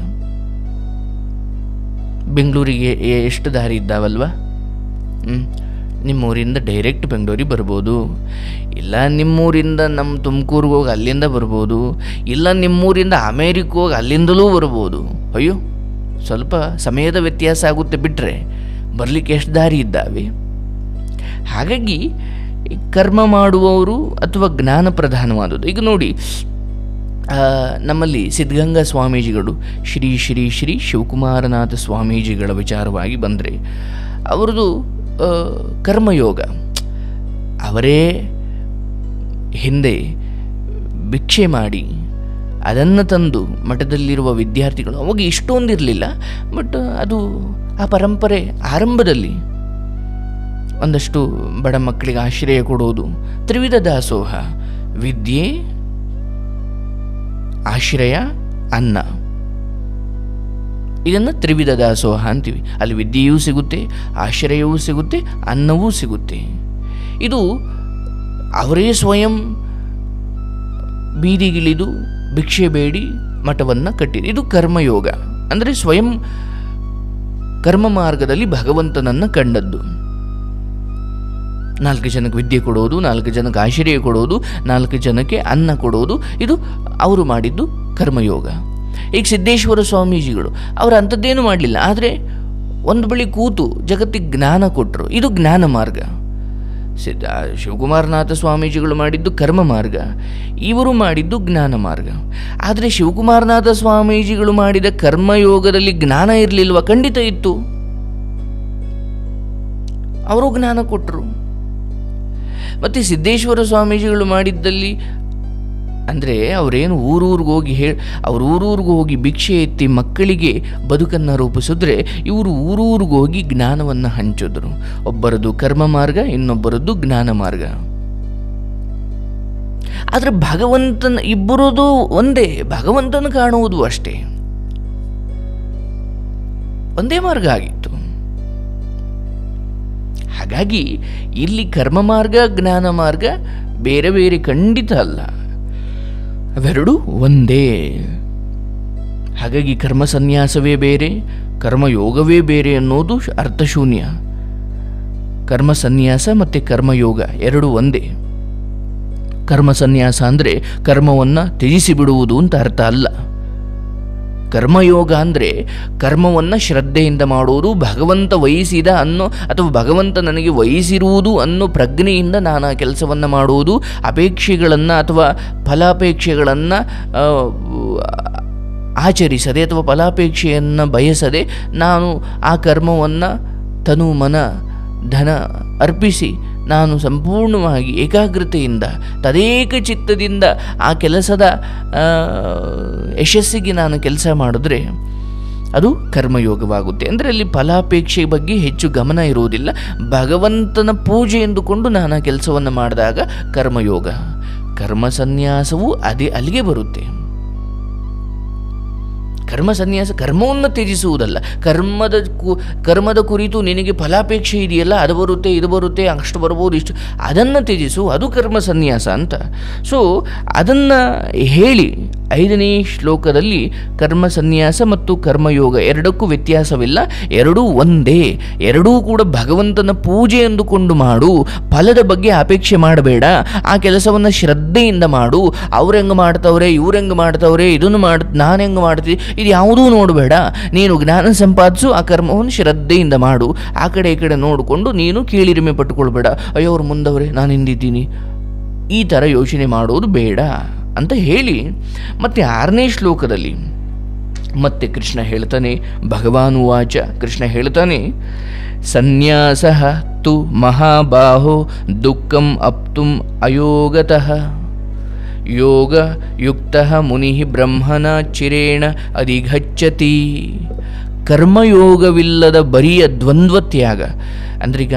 ಬೆಂಗಳೂರಿಗೆ ಎ- ಎಷ್ಟು ದಾರಿ ಇದ್ದಾವಲ್ವಾ ಹ್ಮ್. ನಿಮ್ಮೂರಿಂದ ಡೈರೆಕ್ಟ್ ಬೆಂಗಳೂರಿಗೆ ಬರ್ಬೋದು ಇಲ್ಲ ನಿಮ್ಮೂರಿಂದ ನಮ್ಮ ತುಮಕೂರಿಗೆ ಹೋಗಿ ಅಲ್ಲಿಂದ ಬರ್ಬೋದು ಇಲ್ಲ ನಿಮ್ಮೂರಿಂದ ಅಮೇರಿಕ ಹೋಗಿ ಅಲ್ಲಿಂದಲೂ ಬರ್ಬೋದು ಅಯ್ಯೋ ಸ್ವಲ್ಪ ಸಮಯದ ವ್ಯತ್ಯಾಸ ಆಗುತ್ತೆ ಬಿಟ್ಟರೆ ಬರಲಿಕ್ಕೆ ಎಷ್ಟು ದಾರಿ ಇದ್ದಾವೆ ಹಾಗಾಗಿ ಈ ಕರ್ಮ ಮಾಡುವವರು ಅಥವಾ ಜ್ಞಾನ ಪ್ರಧಾನವಾದದ್ದು ಈಗ ನೋಡಿ ಆ, ನಮ್ಮಲ್ಲಿ ಸಿದ್ಧಗಂಗಾ ಸ್ವಾಮೀಜಿಗಳು ಶ್ರೀ ಶ್ರೀ ಶ್ರೀ ಶಿವಕುಮಾರನಾಥ ಸ್ವಾಮೀಜಿಗಳ ವಿಚಾರವಾಗಿ ಬಂದರೆ ಅವರದು ಆ, ಕರ್ಮಯೋಗ ಅವರೇ ಹಿಂದೆ ಭಿಕ್ಷೆ ಮಾಡಿ ಅದನ್ನು ತಂದು ಮಠದಲ್ಲಿರುವ ವಿದ್ಯಾರ್ಥಿಗಳು ಅವಾಗ ಇಷ್ಟೊಂದಿರಲಿಲ್ಲ ಬಟ್ ಅದು ಆ ಪರಂಪರೆ ಆರಂಭದಲ್ಲಿ ಒಂದಷ್ಟು ಬಡ ಮಕ್ಕಳಿಗೆ ಆಶ್ರಯ ಕೊಡೋದು ತ್ರಿವಿಧ ದಾಸೋಹ ವಿದ್ಯೆ ಆಶ್ರಯ ಅನ್ನ ಇದನ್ನು ತ್ರಿವಿಧ ದಾಸೋಹ ಅಂತೀವಿ ಅಲ್ಲಿ ವಿದ್ಯೆಯೂ ಸಿಗುತ್ತೆ ಆಶ್ರಯವೂ ಸಿಗುತ್ತೆ ಅನ್ನವೂ ಸಿಗುತ್ತೆ ಇದು ಅವರೇ ಸ್ವಯಂ ಬೀದಿಗಿಳಿದು ಭಿಕ್ಷೆ ಬೇಡಿ ಮಠವನ್ನು ಕಟ್ಟಿದೆ ಇದು ಕರ್ಮಯೋಗ ಅಂದರೆ ಸ್ವಯಂ ಕರ್ಮ ಮಾರ್ಗದಲ್ಲಿ ಭಗವಂತನನ್ನು ಕಂಡದ್ದು ನಾಲ್ಕು ಜನಕ್ಕೆ ವಿದ್ಯೆ ಕೊಡೋದು ನಾಲ್ಕು ಜನಕ್ಕೆ ಆಶ್ರಯ ಕೊಡೋದು ನಾಲ್ಕು ಜನಕ್ಕೆ ಅನ್ನ ಕೊಡೋದು ಇದು ಅವರು ಮಾಡಿದ್ದು ಕರ್ಮಯೋಗ ಈಗ ಸಿದ್ದೇಶ್ವರ ಸ್ವಾಮೀಜಿಗಳು ಅವರು ಅಂಥದ್ದೇನು ಮಾಡಲಿಲ್ಲ ಆದರೆ ಒಂದು ಬಳಿ ಕೂತು ಜಗತ್ತಿಗೆ ಜ್ಞಾನ ಕೊಟ್ಟರು ಇದು ಜ್ಞಾನ ಮಾರ್ಗ ಸಿದ್ಧ ಶಿವಕುಮಾರನಾಥ ಸ್ವಾಮೀಜಿಗಳು ಮಾಡಿದ್ದು ಕರ್ಮ ಮಾರ್ಗ ಇವರು ಮಾಡಿದ್ದು ಜ್ಞಾನ ಮಾರ್ಗ ಆದರೆ ಶಿವಕುಮಾರನಾಥ ಸ್ವಾಮೀಜಿಗಳು ಮಾಡಿದ ಕರ್ಮಯೋಗದಲ್ಲಿ ಜ್ಞಾನ ಇರಲಿಲ್ವ ಖಂಡಿತ ಇತ್ತು ಅವರು ಜ್ಞಾನ ಕೊಟ್ಟರು ಮತ್ತು ಸಿದ್ದೇಶ್ವರ ಸ್ವಾಮೀಜಿಗಳು ಮಾಡಿದ್ದಲ್ಲಿ ಅಂದರೆ ಅವರೇನು ಊರೂರಿಗೆ ಹೋಗಿ ಹೇಳಿ ಅವ್ರು ಊರೂರಿಗೆ ಹೋಗಿ ಭಿಕ್ಷೆ ಎತ್ತಿ ಮಕ್ಕಳಿಗೆ ಬದುಕನ್ನು ರೂಪಿಸಿದ್ರೆ ಇವರು ಊರೂರಿಗೆ ಹೋಗಿ ಜ್ಞಾನವನ್ನು ಹಂಚಿದ್ರು ಒಬ್ಬರದು ಕರ್ಮ ಮಾರ್ಗ ಇನ್ನೊಬ್ಬರದ್ದು ಜ್ಞಾನ ಮಾರ್ಗ ಆದರೆ ಭಗವಂತನ ಇಬ್ಬರದು ಒಂದೇ ಭಗವಂತನ ಕಾಣುವುದು ಅಷ್ಟೇ ಒಂದೇ ಮಾರ್ಗ ಆಗಿತ್ತು ಹಾಗಾಗಿ ಇಲ್ಲಿ ಕರ್ಮ ಮಾರ್ಗ ಜ್ಞಾನ ಮಾರ್ಗ ಬೇರೆ ಬೇರೆ ಖಂಡಿತ ಅಲ್ಲ ಅವೆರಡು ಒಂದೇ ಹಾಗಾಗಿ ಕರ್ಮ ಸನ್ಯಾಸವೇ ಬೇರೆ ಕರ್ಮಯೋಗವೇ ಬೇರೆ ಅನ್ನೋದು ಶ್- ಅರ್ಥಶೂನ್ಯ ಕರ್ಮ ಸನ್ಯಾಸ ಮತ್ತು ಕರ್ಮಯೋಗ ಎರಡು ಒಂದೇ ಕರ್ಮ ಸನ್ಯಾಸ ಅಂದರೆ ಕರ್ಮವನ್ನು ತ್ಯಜಿಸಿ ಬಿಡುವುದು ಅಂತ ಅರ್ಥ ಅಲ್ಲ ಕರ್ಮಯೋಗ ಅಂದರೆ ಕರ್ಮವನ್ನು ಶ್ರದ್ಧೆಯಿಂದ ಮಾಡುವುದು ಭಗವಂತ ವಹಿಸಿದ ಅನ್ನೋ ಅಥವಾ ಭಗವಂತ ನನಗೆ ವಹಿಸಿರುವುದು ಅನ್ನೋ ಪ್ರಜ್ಞೆಯಿಂದ ನಾನು ಆ ಕೆಲಸವನ್ನು ಮಾಡುವುದು ಅಪೇಕ್ಷೆಗಳನ್ನು ಅಥವಾ ಫಲಾಪೇಕ್ಷೆಗಳನ್ನು ಆ, ಆಚರಿಸದೆ ಅಥವಾ ಫಲಾಪೇಕ್ಷೆಯನ್ನು ಬಯಸದೆ ನಾನು ಆ ಕರ್ಮವನ್ನು ತನು ಮನ ಧನ ಅರ್ಪಿಸಿ ನಾನು ಸಂಪೂರ್ಣವಾಗಿ ಏಕಾಗ್ರತೆಯಿಂದ ತದೇಕ ಚಿತ್ತದಿಂದ ಆ ಕೆಲಸದ ಆ, ಯಶಸ್ಸಿಗೆ ನಾನು ಕೆಲಸ ಮಾಡಿದ್ರೆ ಅದು ಕರ್ಮಯೋಗವಾಗುತ್ತೆ ಅಂದರೆ ಅಲ್ಲಿ ಫಲಾಪೇಕ್ಷೆ ಬಗ್ಗೆ ಹೆಚ್ಚು ಗಮನ ಇರುವುದಿಲ್ಲ ಭಗವಂತನ ಪೂಜೆ ಎಂದುಕೊಂಡು ನಾನು ಆ ಕೆಲಸವನ್ನು ಮಾಡಿದಾಗ ಕರ್ಮಯೋಗ ಕರ್ಮ ಸನ್ಯಾಸವು ಅದೇ ಅಲ್ಲಿಗೆ ಬರುತ್ತೆ ಕರ್ಮ ಸನ್ಯಾಸ ಕರ್ಮವನ್ನು ತ್ಯಜಿಸುವುದಲ್ಲ ಕರ್ಮದ ಕು ಕರ್ಮದ ಕುರಿತು ನಿನಗೆ ಫಲಾಪೇಕ್ಷೆ ಇದೆಯಲ್ಲ ಅದು ಬರುತ್ತೆ ಇದು ಬರುತ್ತೆ ಅಷ್ಟು ಬರ್ಬೋದು ಇಷ್ಟು ಅದನ್ನು ತ್ಯಜಿಸು ಅದು ಕರ್ಮ ಸನ್ಯಾಸ ಅಂತ ಸೊ ಅದನ್ನು ಹೇಳಿ ಐದನೇ ಶ್ಲೋಕದಲ್ಲಿ ಕರ್ಮ ಸನ್ಯಾಸ ಮತ್ತು ಕರ್ಮಯೋಗ ಎರಡಕ್ಕೂ ವ್ಯತ್ಯಾಸವಿಲ್ಲ ಎರಡೂ ಒಂದೇ ಎರಡೂ ಕೂಡ ಭಗವಂತನ ಪೂಜೆ ಎಂದುಕೊಂಡು ಮಾಡು ಫಲದ ಬಗ್ಗೆ ಅಪೇಕ್ಷೆ ಮಾಡಬೇಡ ಆ ಕೆಲಸವನ್ನು ಶ್ರದ್ಧೆಯಿಂದ ಮಾಡು ಅವ್ರು ಹೆಂಗೆ ಮಾಡ್ತವ್ರೆ ಇವ್ರು ಹೆಂಗೆ ಮಾಡ್ತವ್ರೆ ಇದನ್ನು ಮಾಡ್ ನಾನು ಹೆಂಗೆ ಮಾಡ್ತೀನಿ ಇದು ಯಾವುದೂ ನೋಡಬೇಡ ನೀನು ಜ್ಞಾನ ಸಂಪಾದಿಸು ಆ ಕರ್ಮವನ್ನು ಶ್ರದ್ಧೆಯಿಂದ ಮಾಡು ಆ ಕಡೆ ಈ ಕಡೆ ನೋಡಿಕೊಂಡು ನೀನು ಕೀಳಿರಿಮೆ ಪಟ್ಟುಕೊಳ್ಬೇಡ ಅಯ್ಯೋ ಅವ್ರು ಮುಂದವ್ರೆ ನಾನು ಹಿಂದಿದ್ದೀನಿ ಈ ಥರ ಯೋಚನೆ ಮಾಡೋದು ಬೇಡ ಅಂತ ಹೇಳಿ ಮತ್ತೆ ಆರನೇ ಶ್ಲೋಕದಲ್ಲಿ ಮತ್ತೆ ಕೃಷ್ಣ ಹೇಳ್ತಾನೆ ಭಗವಾನುವಾಚ ಕೃಷ್ಣ ಹೇಳ್ತಾನೆ ಸನ್ಯಾಸ ತು ಮಹಾಬಾಹೋ ದುಃಖಂ ಅಪ್ತುಂ ಅಯೋಗತಃ ಯೋಗಯುಕ್ತ ಮುನಿ ಬ್ರಹ್ಮನ ಚಿರೇಣ ಅಧಿಗಚ್ಚತಿ ಕರ್ಮಯೋಗವಿಲ್ಲದ ಬರಿಯ ದ್ವಂದ್ವ ತ್ಯಾಗ ಅಂದ್ರೀಗ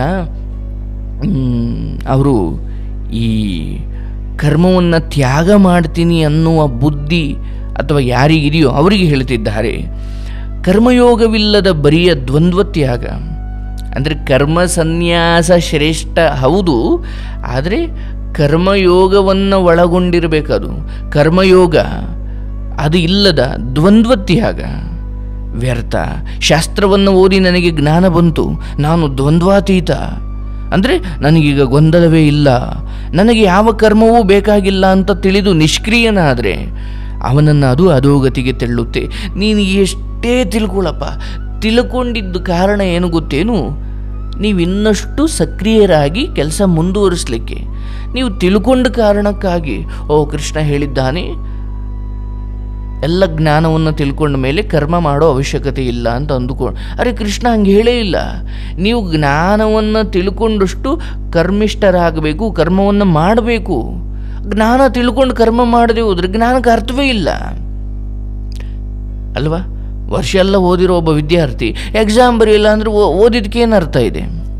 ಅವರು ಈ ಕರ್ಮವನ್ನು ತ್ಯಾಗ ಮಾಡ್ತೀನಿ ಅನ್ನುವ ಬುದ್ಧಿ ಅಥವಾ ಯಾರಿಗಿದೆಯೋ ಅವರಿಗೆ ಹೇಳ್ತಿದ್ದಾರೆ ಕರ್ಮಯೋಗವಿಲ್ಲದ ಬರಿಯ ದ್ವಂದ್ವ ತ್ಯಾಗ ಅಂದರೆ ಕರ್ಮ ಸನ್ಯಾಸ ಶ್ರೇಷ್ಠ ಹೌದು ಆದರೆ ಕರ್ಮಯೋಗವನ್ನು ಒಳಗೊಂಡಿರಬೇಕದು ಕರ್ಮಯೋಗ ಅದು ಇಲ್ಲದ ದ್ವಂದ್ವ ತ್ಯಾಗ ವ್ಯರ್ಥ ಶಾಸ್ತ್ರವನ್ನು ಓದಿ ನನಗೆ ಜ್ಞಾನ ಬಂತು ನಾನು ದ್ವಂದ್ವಾತೀತ ಅಂದರೆ ನನಗೀಗ ಗೊಂದಲವೇ ಇಲ್ಲ ನನಗೆ ಯಾವ ಕರ್ಮವೂ ಬೇಕಾಗಿಲ್ಲ ಅಂತ ತಿಳಿದು ನಿಷ್ಕ್ರಿಯನಾದರೆ ಅವನನ್ನು ಅದು ಅಧೋಗತಿಗೆ ತೆಳ್ಳುತ್ತೆ ನೀನು ಎಷ್ಟೇ ತಿಳ್ಕೊಳ್ಳಪ್ಪ ತಿಳ್ಕೊಂಡಿದ್ದು ಕಾರಣ ಏನು ಗೊತ್ತೇನು ನೀವು ಇನ್ನಷ್ಟು ಸಕ್ರಿಯರಾಗಿ ಕೆಲಸ ಮುಂದುವರಿಸಲಿಕ್ಕೆ ನೀವು ತಿಳ್ಕೊಂಡ ಕಾರಣಕ್ಕಾಗಿ ಓ ಕೃಷ್ಣ ಹೇಳಿದ್ದಾನೆ ಎಲ್ಲ ಜ್ಞಾನವನ್ನು ತಿಳ್ಕೊಂಡ ಮೇಲೆ ಕರ್ಮ ಮಾಡೋ ಅವಶ್ಯಕತೆ ಇಲ್ಲ ಅಂತ ಅಂದುಕೊಂಡು ಅರೆ ಕೃಷ್ಣ ಹಂಗೆ ಹೇಳೇ ಇಲ್ಲ ನೀವು ಜ್ಞಾನವನ್ನು ತಿಳ್ಕೊಂಡಷ್ಟು ಕರ್ಮಿಷ್ಠರಾಗಬೇಕು ಕರ್ಮವನ್ನು ಮಾಡಬೇಕು ಜ್ಞಾನ ತಿಳ್ಕೊಂಡು ಕರ್ಮ ಮಾಡದೆ ಹೋದ್ರೆ ಜ್ಞಾನಕ್ಕೆ ಅರ್ಥವೇ ಇಲ್ಲ ಅಲ್ವಾ ವರ್ಷ ಎಲ್ಲ ಓದಿರೋ ಒಬ್ಬ ವಿದ್ಯಾರ್ಥಿ ಎಕ್ಸಾಮ್ ಬರೆಯಿಲ್ಲ ಅಂದರೆ ಓದಿದ್ದಕ್ಕೆ ಏನು ಅರ್ಥ ಇದೆ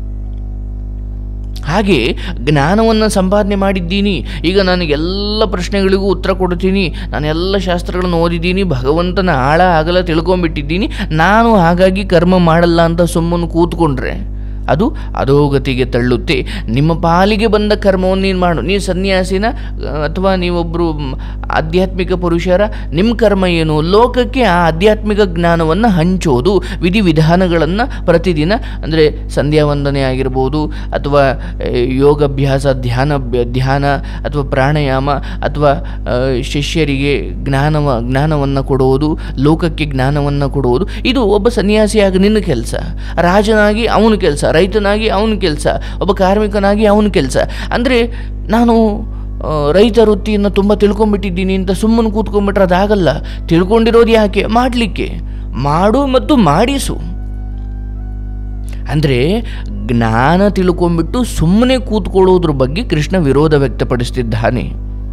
ಹಾಗೆ ಜ್ಞಾನವನ್ನು ಸಂಪಾದನೆ ಮಾಡಿದ್ದೀನಿ ಈಗ ನನಗೆಲ್ಲ ಪ್ರಶ್ನೆಗಳಿಗೂ ಉತ್ತರ ಕೊಡ್ತೀನಿ ನಾನು ಎಲ್ಲ ಶಾಸ್ತ್ರಗಳನ್ನು ಓದಿದ್ದೀನಿ ಭಗವಂತನ ಆಳ ಆಗಲ ತಿಳ್ಕೊಂಬಿಟ್ಟಿದ್ದೀನಿ ನಾನು ಹಾಗಾಗಿ ಕರ್ಮ ಮಾಡಲ್ಲ ಅಂತ ಸುಮ್ಮನೆ ಕೂತ್ಕೊಂಡ್ರೆ ಅದು ಅಧೋಗತಿಗೆ ತಳ್ಳುತ್ತೆ ನಿಮ್ಮ ಪಾಲಿಗೆ ಬಂದ ಕರ್ಮವನ್ನು ನೀನು ಮಾಡು ನೀವು ಸನ್ಯಾಸಿನ ಅಥವಾ ನೀವೊಬ್ಬರು ಆಧ್ಯಾತ್ಮಿಕ ಪುರುಷರ ನಿಮ್ಮ ಕರ್ಮ ಏನು ಲೋಕಕ್ಕೆ ಆ ಆಧ್ಯಾತ್ಮಿಕ ಜ್ಞಾನವನ್ನು ಹಂಚೋದು ವಿಧಿವಿಧಾನಗಳನ್ನು ಪ್ರತಿದಿನ ಅಂದರೆ ಸಂಧ್ಯಾ ವಂದನೆ ಆಗಿರ್ಬೋದು ಅಥವಾ ಆ, ಯೋಗಾಭ್ಯಾಸ ಧ್ಯಾನ ಧ್ಯಾನ ಅಥವಾ ಪ್ರಾಣಾಯಾಮ ಅಥವಾ ಆ, ಶಿಷ್ಯರಿಗೆ ಜ್ಞಾನವ ಜ್ಞಾನವನ್ನು ಕೊಡುವುದು ಲೋಕಕ್ಕೆ ಜ್ಞಾನವನ್ನು ಕೊಡುವುದು ಇದು ಒಬ್ಬ ಸನ್ಯಾಸಿಯಾಗಿ ನಿನ್ನ ಕೆಲಸ ರಾಜನಾಗಿ ಅವನ ಕೆಲಸ ರೈತನಾಗಿ ಅವನ ಕೆಲಸ ಒಬ್ಬ ಕಾರ್ಮಿಕನಾಗಿ ಅವನ ಕೆಲಸ ಅಂದರೆ ನಾನು ಆ, ರೈತ ವೃತ್ತಿಯನ್ನು ತುಂಬ ತಿಳ್ಕೊಂಬಿಟ್ಟಿದ್ದೀನಿ ಅಂತ ಸುಮ್ಮನೆ ಕೂತ್ಕೊಂಡ್ಬಿಟ್ರೆ ಅದಾಗಲ್ಲ ತಿಳ್ಕೊಂಡಿರೋದು ಯಾಕೆ ಮಾಡಲಿಕ್ಕೆ ಮಾಡು ಮತ್ತು ಮಾಡಿಸು ಅಂದರೆ ಜ್ಞಾನ ತಿಳ್ಕೊಂಬಿಟ್ಟು ಸುಮ್ಮನೆ ಕೂತ್ಕೊಳ್ಳೋದ್ರ ಬಗ್ಗೆ ಕೃಷ್ಣ ವಿರೋಧ ವ್ಯಕ್ತಪಡಿಸ್ತಿದ್ದಾನೆ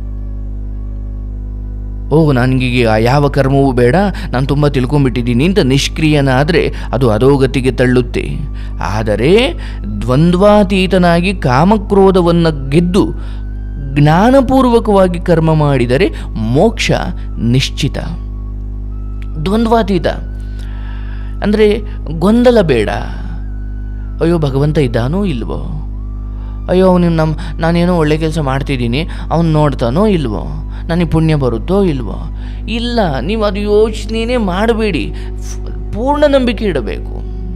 ಓ ನನಗೀಗ ಯಾವ ಕರ್ಮವೂ ಬೇಡ ನಾನು ತುಂಬ ತಿಳ್ಕೊಂಬಿಟ್ಟಿದ್ದೀನಿ ಅಂತ ನಿಷ್ಕ್ರಿಯನಾದರೆ ಅದು ಅಧೋಗತಿಗೆ ತಳ್ಳುತ್ತೆ ಆದರೆ ದ್ವಂದ್ವಾತೀತನಾಗಿ ಕಾಮಕ್ರೋಧವನ್ನು ಗೆದ್ದು ಜ್ಞಾನಪೂರ್ವಕವಾಗಿ ಕರ್ಮ ಮಾಡಿದರೆ ಮೋಕ್ಷ ನಿಶ್ಚಿತ ದ್ವಂದ್ವಾತೀತ ಅಂದರೆ ಗೊಂದಲ ಬೇಡ ಅಯ್ಯೋ ಭಗವಂತ ಇದ್ದಾನೋ ಇಲ್ವೋ ಅಯ್ಯೋ ಅವನು ನಮ್ಮ ನಾನೇನೋ ಒಳ್ಳೆ ಕೆಲಸ ಮಾಡ್ತಿದ್ದೀನಿ ಅವನು ನೋಡ್ತಾನೋ ಇಲ್ವೋ ನನಗೆ ಪುಣ್ಯ ಬರುತ್ತೋ ಇಲ್ವೋ ಇಲ್ಲ ನೀವು ಅದು ಯೋಚನೆನೇ ಮಾಡಬೇಡಿ ಪೂರ್ಣ ನಂಬಿಕೆ ಇಡಬೇಕು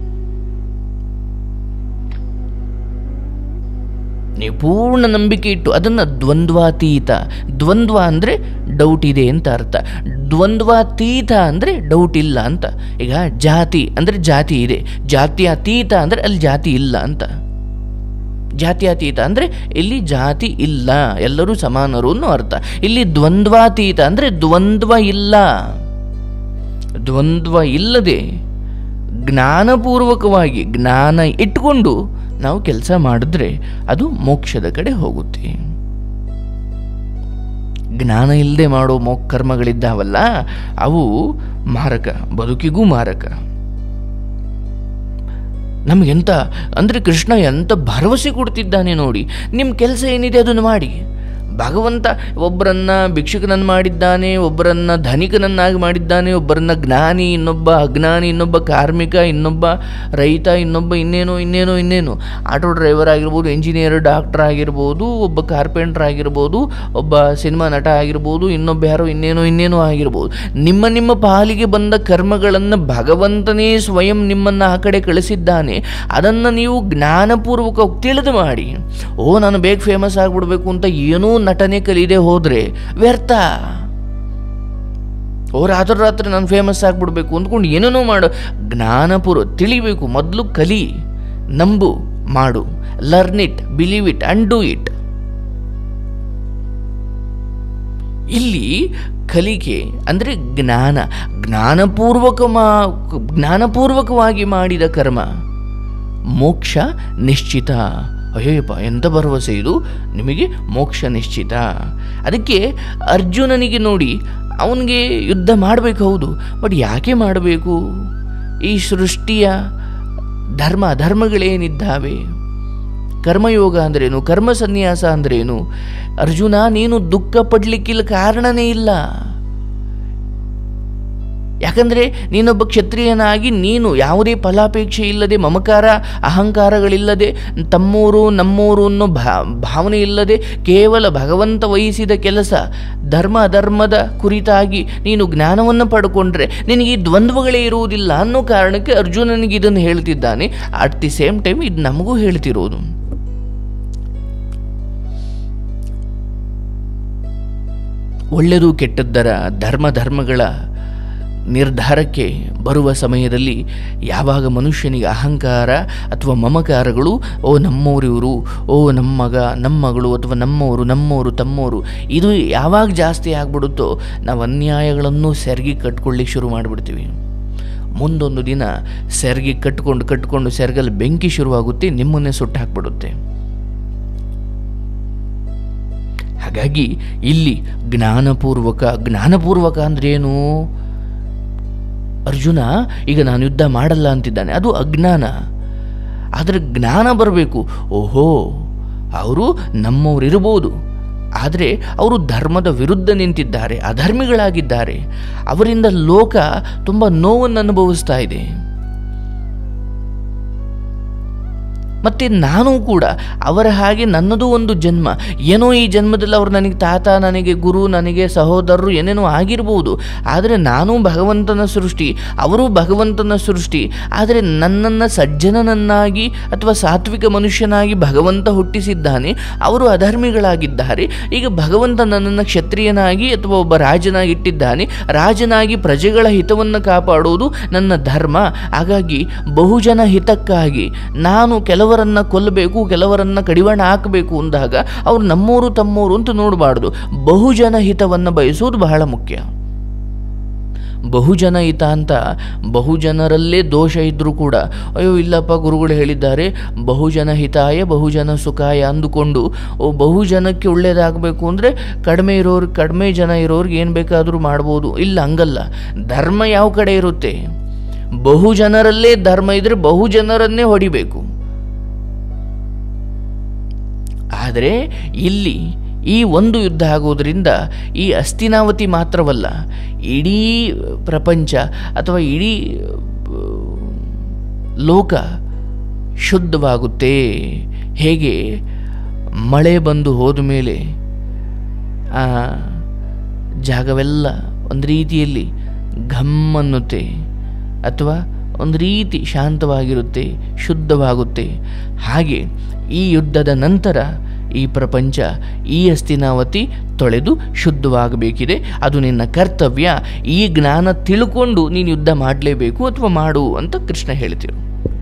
ನೀವು ಪೂರ್ಣ ನಂಬಿಕೆ ಇಟ್ಟು ಅದನ್ನು ದ್ವಂದ್ವಾತೀತ ದ್ವಂದ್ವ ಅಂದರೆ ಡೌಟ್ ಇದೆ ಅಂತ ಅರ್ಥ ದ್ವಂದ್ವಾತೀತ ಅಂದರೆ ಡೌಟ್ ಇಲ್ಲ ಅಂತ ಈಗ ಜಾತಿ ಅಂದರೆ ಜಾತಿ ಇದೆ ಜಾತಿ ಅತೀತ ಅಂದರೆ ಅಲ್ಲಿ ಜಾತಿ ಇಲ್ಲ ಅಂತ ಜಾತ್ಯತೀತ ಅಂದರೆ ಇಲ್ಲಿ ಜಾತಿ ಇಲ್ಲ ಎಲ್ಲರೂ ಸಮಾನರು ಅನ್ನೋ ಅರ್ಥ ಇಲ್ಲಿ ದ್ವಂದ್ವಾತೀತ ಅಂದರೆ ದ್ವಂದ್ವ ಇಲ್ಲ ದ್ವಂದ್ವ ಇಲ್ಲದೆ ಜ್ಞಾನಪೂರ್ವಕವಾಗಿ ಜ್ಞಾನ ಇಟ್ಕೊಂಡು ನಾವು ಕೆಲಸ ಮಾಡಿದ್ರೆ ಅದು ಮೋಕ್ಷದ ಕಡೆ ಹೋಗುತ್ತೆ ಜ್ಞಾನ ಇಲ್ಲದೆ ಮಾಡೋ ಮೋ ಕರ್ಮಗಳಿದ್ದಾವಲ್ಲ ಅವು ಮಾರಕ ಬದುಕಿಗೂ ಮಾರಕ ನಮಗೆಂತ ಅಂದರೆ ಕೃಷ್ಣ ಎಂಥ ಭರವಸೆ ಕೊಡ್ತಿದ್ದಾನೆ ನೋಡಿ ನಿಮ್ಮ ಕೆಲಸ ಏನಿದೆ ಅದನ್ನು ಮಾಡಿ ಭಗವಂತ ಒಬ್ಬರನ್ನ ಭಿಕ್ಷುಕನನ್ನು ಮಾಡಿದ್ದಾನೆ ಒಬ್ಬರನ್ನ ಧನಿಕನನ್ನಾಗಿ ಮಾಡಿದ್ದಾನೆ ಒಬ್ಬರನ್ನ ಜ್ಞಾನಿ ಇನ್ನೊಬ್ಬ ಅಜ್ಞಾನಿ ಇನ್ನೊಬ್ಬ ಕಾರ್ಮಿಕ ಇನ್ನೊಬ್ಬ ರೈತ ಇನ್ನೊಬ್ಬ ಇನ್ನೇನೋ ಇನ್ನೇನೋ ಇನ್ನೇನು ಆಟೋ ಡ್ರೈವರ್ ಆಗಿರ್ಬೋದು ಇಂಜಿನಿಯರ್ ಡಾಕ್ಟರ್ ಆಗಿರ್ಬೋದು ಒಬ್ಬ ಕಾರ್ಪೆಂಟ್ರ್ ಆಗಿರ್ಬೋದು ಒಬ್ಬ ಸಿನಿಮಾ ನಟ ಆಗಿರ್ಬೋದು ಇನ್ನೊಬ್ಬ ಯಾರೋ ಇನ್ನೇನೋ ಇನ್ನೇನೋ ಆಗಿರ್ಬೋದು ನಿಮ್ಮ ನಿಮ್ಮ ಪಾಲಿಗೆ ಬಂದ ಕರ್ಮಗಳನ್ನು ಭಗವಂತನೇ ಸ್ವಯಂ ನಿಮ್ಮನ್ನು ಆ ಕಡೆ ಕಳಿಸಿದ್ದಾನೆ ಅದನ್ನು ನೀವು ಜ್ಞಾನಪೂರ್ವಕ ತಿಳಿದು ಮಾಡಿ ಓ ನಾನು ಬೇಗ ಫೇಮಸ್ ಆಗಿಬಿಡ್ಬೇಕು ಅಂತ ಏನೂ ನಟನೆ ಕಲಿಯದೆ ಹೋದರೆ ವ್ಯರ್ಥ ಓ ರಾತ್ರಿ ರಾತ್ರಿ ನಾನು ಫೇಮಸ್ ಆಗಿಬಿಡ್ಬೇಕು ಅಂದ್ಕೊಂಡು ಏನೇನೋ ಮಾಡು ಜ್ಞಾನಪೂರ್ವ ತಿಳಿಬೇಕು ಮೊದಲು ಕಲಿ ನಂಬು ಮಾಡು learn it believe it and do it ಇಲ್ಲಿ ಕಲಿಕೆ ಅಂದರೆ ಜ್ಞಾನ ಜ್ಞಾನಪೂರ್ವಕ ಮಾ ಜ್ಞಾನಪೂರ್ವಕವಾಗಿ ಮಾಡಿದ ಕರ್ಮ ಮೋಕ್ಷ ನಿಶ್ಚಿತ ಅಯ್ಯಪ್ಪ ಎಂಥ ಭರವಸೆ ಇದು ನಿಮಗೆ ಮೋಕ್ಷ ನಿಶ್ಚಿತ ಅದಕ್ಕೆ ಅರ್ಜುನನಿಗೆ ನೋಡಿ ಅವನಿಗೆ ಯುದ್ಧ ಮಾಡಬೇಕು ಹೌದು ಬಟ್ ಯಾಕೆ ಮಾಡಬೇಕು ಈ ಸೃಷ್ಟಿಯ ಧರ್ಮ ಧರ್ಮಗಳೇನಿದ್ದಾವೆ ಕರ್ಮಯೋಗ ಅಂದ್ರೇನು ಕರ್ಮ ಸನ್ಯಾಸ ಅಂದ್ರೇನು ಅರ್ಜುನ ನೀನು ದುಃಖ ಪಡ್ಲಿಕ್ಕಿಲ್ಲ ಕಾರಣನೇ ಇಲ್ಲ ಯಾಕಂದರೆ ನೀನೊಬ್ಬ ಕ್ಷತ್ರಿಯನಾಗಿ ನೀನು ಯಾವುದೇ ಫಲಾಪೇಕ್ಷೆ ಇಲ್ಲದೆ ಮಮಕಾರ ಅಹಂಕಾರಗಳಿಲ್ಲದೆ ತಮ್ಮೂರು ನಮ್ಮೂರು ಅನ್ನೋ ಭಾ ಭಾವನೆ ಇಲ್ಲದೆ ಕೇವಲ ಭಗವಂತ ವಹಿಸಿದ ಕೆಲಸ ಧರ್ಮ ಅಧರ್ಮದ ಕುರಿತಾಗಿ ನೀನು ಜ್ಞಾನವನ್ನು ಪಡ್ಕೊಂಡ್ರೆ ನಿನಗೆ ಈ ದ್ವಂದ್ವಗಳೇ ಇರುವುದಿಲ್ಲ ಅನ್ನೋ ಕಾರಣಕ್ಕೆ ಅರ್ಜುನನಿಗೆ ಇದನ್ನು ಹೇಳ್ತಿದ್ದಾನೆ ಅಟ್ ದಿ ಸೇಮ್ ಟೈಮ್ ಇದು ನಮಗೂ ಹೇಳ್ತಿರೋದು ಒಳ್ಳೆಯದು ಕೆಟ್ಟದ್ದರ ಧರ್ಮ ಧರ್ಮಗಳ ನಿರ್ಧಾರಕ್ಕೆ ಬರುವ ಸಮಯದಲ್ಲಿ ಯಾವಾಗ ಮನುಷ್ಯನಿಗೆ ಅಹಂಕಾರ ಅಥವಾ ಮಮಕಾರಗಳು ಓ ನಮ್ಮವರಿವರು ಓ ನಮ್ಮ ಮಗ ನಮ್ಮ ಮಗಳು ಅಥವಾ ನಮ್ಮವರು ನಮ್ಮವರು ತಮ್ಮವರು ಇದು ಯಾವಾಗ ಜಾಸ್ತಿ ಆಗ್ಬಿಡುತ್ತೋ ನಾವು ಅನ್ಯಾಯಗಳನ್ನು ಸೆರಗಿ ಕಟ್ಕೊಳ್ಳಿಕ್ಕೆ ಶುರು ಮಾಡಿಬಿಡ್ತೀವಿ ಮುಂದೊಂದು ದಿನ ಸೆರಗಿ ಕಟ್ಕೊಂಡು ಕಟ್ಕೊಂಡು ಸೆರಗಲ್ಲಿ ಬೆಂಕಿ ಶುರುವಾಗುತ್ತೆ ನಿಮ್ಮನ್ನೇ ಸುಟ್ಟು ಹಾಕ್ಬಿಡುತ್ತೆ ಹಾಗಾಗಿ ಇಲ್ಲಿ ಜ್ಞಾನಪೂರ್ವಕ ಜ್ಞಾನಪೂರ್ವಕ ಅಂದ್ರೇನು ಅರ್ಜುನ ಈಗ ನಾನು ಯುದ್ಧ ಮಾಡಲ್ಲ ಅಂತಿದ್ದಾನೆ ಅದು ಅಜ್ಞಾನ ಆದರೆ ಜ್ಞಾನ ಬರಬೇಕು ಓಹೋ ಅವರು ನಮ್ಮವರು ಇರ್ಬೋದು ಆದರೆ ಅವರು ಧರ್ಮದ ವಿರುದ್ಧ ನಿಂತಿದ್ದಾರೆ ಅಧರ್ಮಿಗಳಾಗಿದ್ದಾರೆ ಅವರಿಂದ ಲೋಕ ತುಂಬ ನೋವನ್ನು ಅನುಭವಿಸ್ತಾ ಇದೆ ಮತ್ತು ನಾನು ಕೂಡ ಅವರ ಹಾಗೆ ನನ್ನದು ಒಂದು ಜನ್ಮ ಏನೋ ಈ ಜನ್ಮದಲ್ಲಿ ಅವರು ನನಗೆ ತಾತ ನನಗೆ ಗುರು ನನಗೆ ಸಹೋದರರು ಏನೇನೋ ಆಗಿರ್ಬೋದು ಆದರೆ ನಾನು ಭಗವಂತನ ಸೃಷ್ಟಿ ಅವರು ಭಗವಂತನ ಸೃಷ್ಟಿ ಆದರೆ ನನ್ನನ್ನು ಸಜ್ಜನನನ್ನಾಗಿ ಅಥವಾ ಸಾತ್ವಿಕ ಮನುಷ್ಯನಾಗಿ ಭಗವಂತ ಹುಟ್ಟಿಸಿದ್ದಾನೆ ಅವರು ಅಧರ್ಮಿಗಳಾಗಿದ್ದಾರೆ ಈಗ ಭಗವಂತ ನನ್ನನ್ನು ಕ್ಷತ್ರಿಯನಾಗಿ ಅಥವಾ ಒಬ್ಬ ರಾಜನಾಗಿ ಇಟ್ಟಿದ್ದಾನೆ ರಾಜನಾಗಿ ಪ್ರಜೆಗಳ ಹಿತವನ್ನು ಕಾಪಾಡುವುದು ನನ್ನ ಧರ್ಮ ಹಾಗಾಗಿ ಬಹುಜನ ಹಿತಕ್ಕಾಗಿ ನಾನು ಕೆಲವರನ್ನ ಕೊಲ್ಲಬೇಕು ಕೆಲವರನ್ನ ಕಡಿವಾಣ ಹಾಕಬೇಕು ಅಂದಾಗ ಅವ್ರು ನಮ್ಮೋರು ತಮ್ಮೋರು ಅಂತ ನೋಡಬಾರ್ದು ಬಹುಜನ ಹಿತವನ್ನು ಬಯಸುವುದು ಬಹಳ ಮುಖ್ಯ ಬಹುಜನ ಹಿತ ಅಂತ ಬಹುಜನರಲ್ಲೇ ದೋಷ ಇದ್ದರೂ ಕೂಡ ಅಯ್ಯೋ ಇಲ್ಲಪ್ಪ ಗುರುಗಳು ಹೇಳಿದ್ದಾರೆ ಬಹುಜನ ಹಿತಾಯ ಬಹುಜನ ಸುಖಾಯ ಅಂದುಕೊಂಡು ಓ ಬಹುಜನಕ್ಕೆ ಒಳ್ಳೇದಾಗಬೇಕು ಅಂದರೆ ಕಡಿಮೆ ಇರೋರು ಕಡಿಮೆ ಜನ ಇರೋರಿಗೆ ಏನು ಬೇಕಾದರೂ ಮಾಡ್ಬೋದು ಇಲ್ಲ ಹಂಗಲ್ಲ ಧರ್ಮ ಯಾವ ಕಡೆ ಇರುತ್ತೆ ಬಹುಜನರಲ್ಲೇ ಧರ್ಮ ಇದ್ದರೆ ಬಹುಜನರನ್ನೇ ಹೊಡಿಬೇಕು ಆದರೆ ಇಲ್ಲಿ ಈ ಒಂದು ಯುದ್ಧ ಆಗೋದ್ರಿಂದ ಈ ಅಸ್ಥಿನಾವತಿ ಮಾತ್ರವಲ್ಲ ಇಡೀ ಪ್ರಪಂಚ ಅಥವಾ ಇಡೀ ಆ, ಲೋಕ ಶುದ್ಧವಾಗುತ್ತೆ ಹೇಗೆ ಮಳೆ ಬಂದು ಹೋದ ಮೇಲೆ ಆ ಜಾಗವೆಲ್ಲ ಒಂದು ರೀತಿಯಲ್ಲಿ ಘಮ್ ಅನ್ನುತ್ತೆ ಅಥವಾ ಒಂದು ರೀತಿ ಶಾಂತವಾಗಿರುತ್ತೆ ಶುದ್ಧವಾಗುತ್ತೆ ಹಾಗೆ ಈ ಯುದ್ಧದ ನಂತರ ಈ ಪ್ರಪಂಚ ಈ ಅಸ್ಥಿನಾವತಿ ತೊಳೆದು ಶುದ್ಧವಾಗಬೇಕಿದೆ ಅದು ನಿನ್ನ ಕರ್ತವ್ಯ ಈ ಜ್ಞಾನ ತಿಳ್ಕೊಂಡು ನೀನು ಯುದ್ಧ ಮಾಡಲೇಬೇಕು ಅಥವಾ ಮಾಡು ಅಂತ ಕೃಷ್ಣ ಹೇಳ್ತಿರು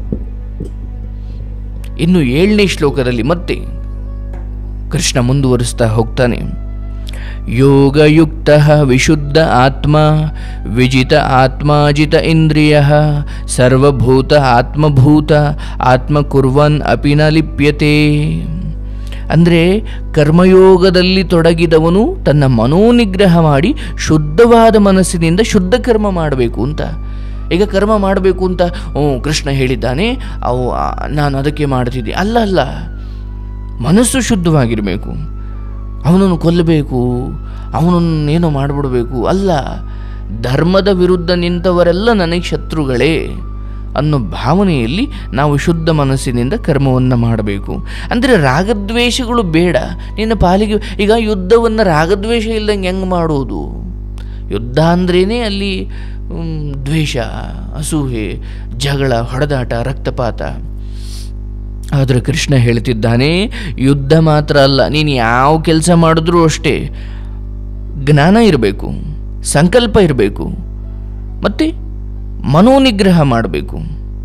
ಇನ್ನು ಏಳನೇ ಶ್ಲೋಕದಲ್ಲಿ ಮತ್ತೆ ಕೃಷ್ಣ ಮುಂದುವರಿಸ್ತಾ ಹೋಗ್ತಾನೆ ಯೋಗಯುಕ್ತ ವಿಶುದ್ಧ ಆತ್ಮ ವಿಜಿತ ಆತ್ಮಾಜಿತ ಇಂದ್ರಿಯ ಸರ್ವಭೂತ ಆತ್ಮಭೂತ ಆತ್ಮ ಕುರ್ವನ್ ಅಪಿ ನ ಲಿಪ್ಯತೆ ಅಂದರೆ ಕರ್ಮಯೋಗದಲ್ಲಿ ತೊಡಗಿದವನು ತನ್ನ ಮನೋನಿಗ್ರಹ ಮಾಡಿ ಶುದ್ಧವಾದ ಮನಸ್ಸಿನಿಂದ ಶುದ್ಧ ಕರ್ಮ ಮಾಡಬೇಕು ಅಂತ ಈಗ ಕರ್ಮ ಮಾಡಬೇಕು ಅಂತ ಓ ಕೃಷ್ಣ ಹೇಳಿದ್ದಾನೆ ಅವು ಆ, ನಾನು ಅದಕ್ಕೆ ಮಾಡ್ತಿದ್ದೆ ಅಲ್ಲ ಅಲ್ಲ ಮನಸ್ಸು ಶುದ್ಧವಾಗಿರಬೇಕು ಅವನನ್ನು ಕೊಲ್ಲಬೇಕು ಅವನನ್ನು ಏನೋ ಮಾಡಿಬಿಡಬೇಕು ಅಲ್ಲ ಧರ್ಮದ ವಿರುದ್ಧ ನಿಂತವರೆಲ್ಲ ನನಗೆ ಶತ್ರುಗಳೇ ಅನ್ನೋ ಭಾವನೆಯಲ್ಲಿ ನಾವು ಶುದ್ಧ ಮನಸ್ಸಿನಿಂದ ಕರ್ಮವನ್ನು ಮಾಡಬೇಕು ಅಂದರೆ ರಾಗದ್ವೇಷಗಳು ಬೇಡ ನಿನ್ನ ಪಾಲಿಗೆ ಈಗ ಯುದ್ಧವನ್ನು ರಾಗದ್ವೇಷ ಇಲ್ದಂಗೆ ಹೆಂಗೆ ಮಾಡೋದು ಯುದ್ಧ ಅಂದ್ರೇ ಅಲ್ಲಿ ಮ್, ದ್ವೇಷ ಅಸೂಹೆ ಜಗಳ ಹೊಡೆದಾಟ ರಕ್ತಪಾತ ಆದರೆ ಕೃಷ್ಣ ಹೇಳ್ತಿದ್ದಾನೆ ಯುದ್ಧ ಮಾತ್ರ ಅಲ್ಲ ನೀನು ಯಾವ ಕೆಲಸ ಮಾಡಿದ್ರೂ ಅಷ್ಟೇ ಜ್ಞಾನ ಇರಬೇಕು ಸಂಕಲ್ಪ ಇರಬೇಕು ಮತ್ತು ಮನೋನಿಗ್ರಹ ಮಾಡಬೇಕು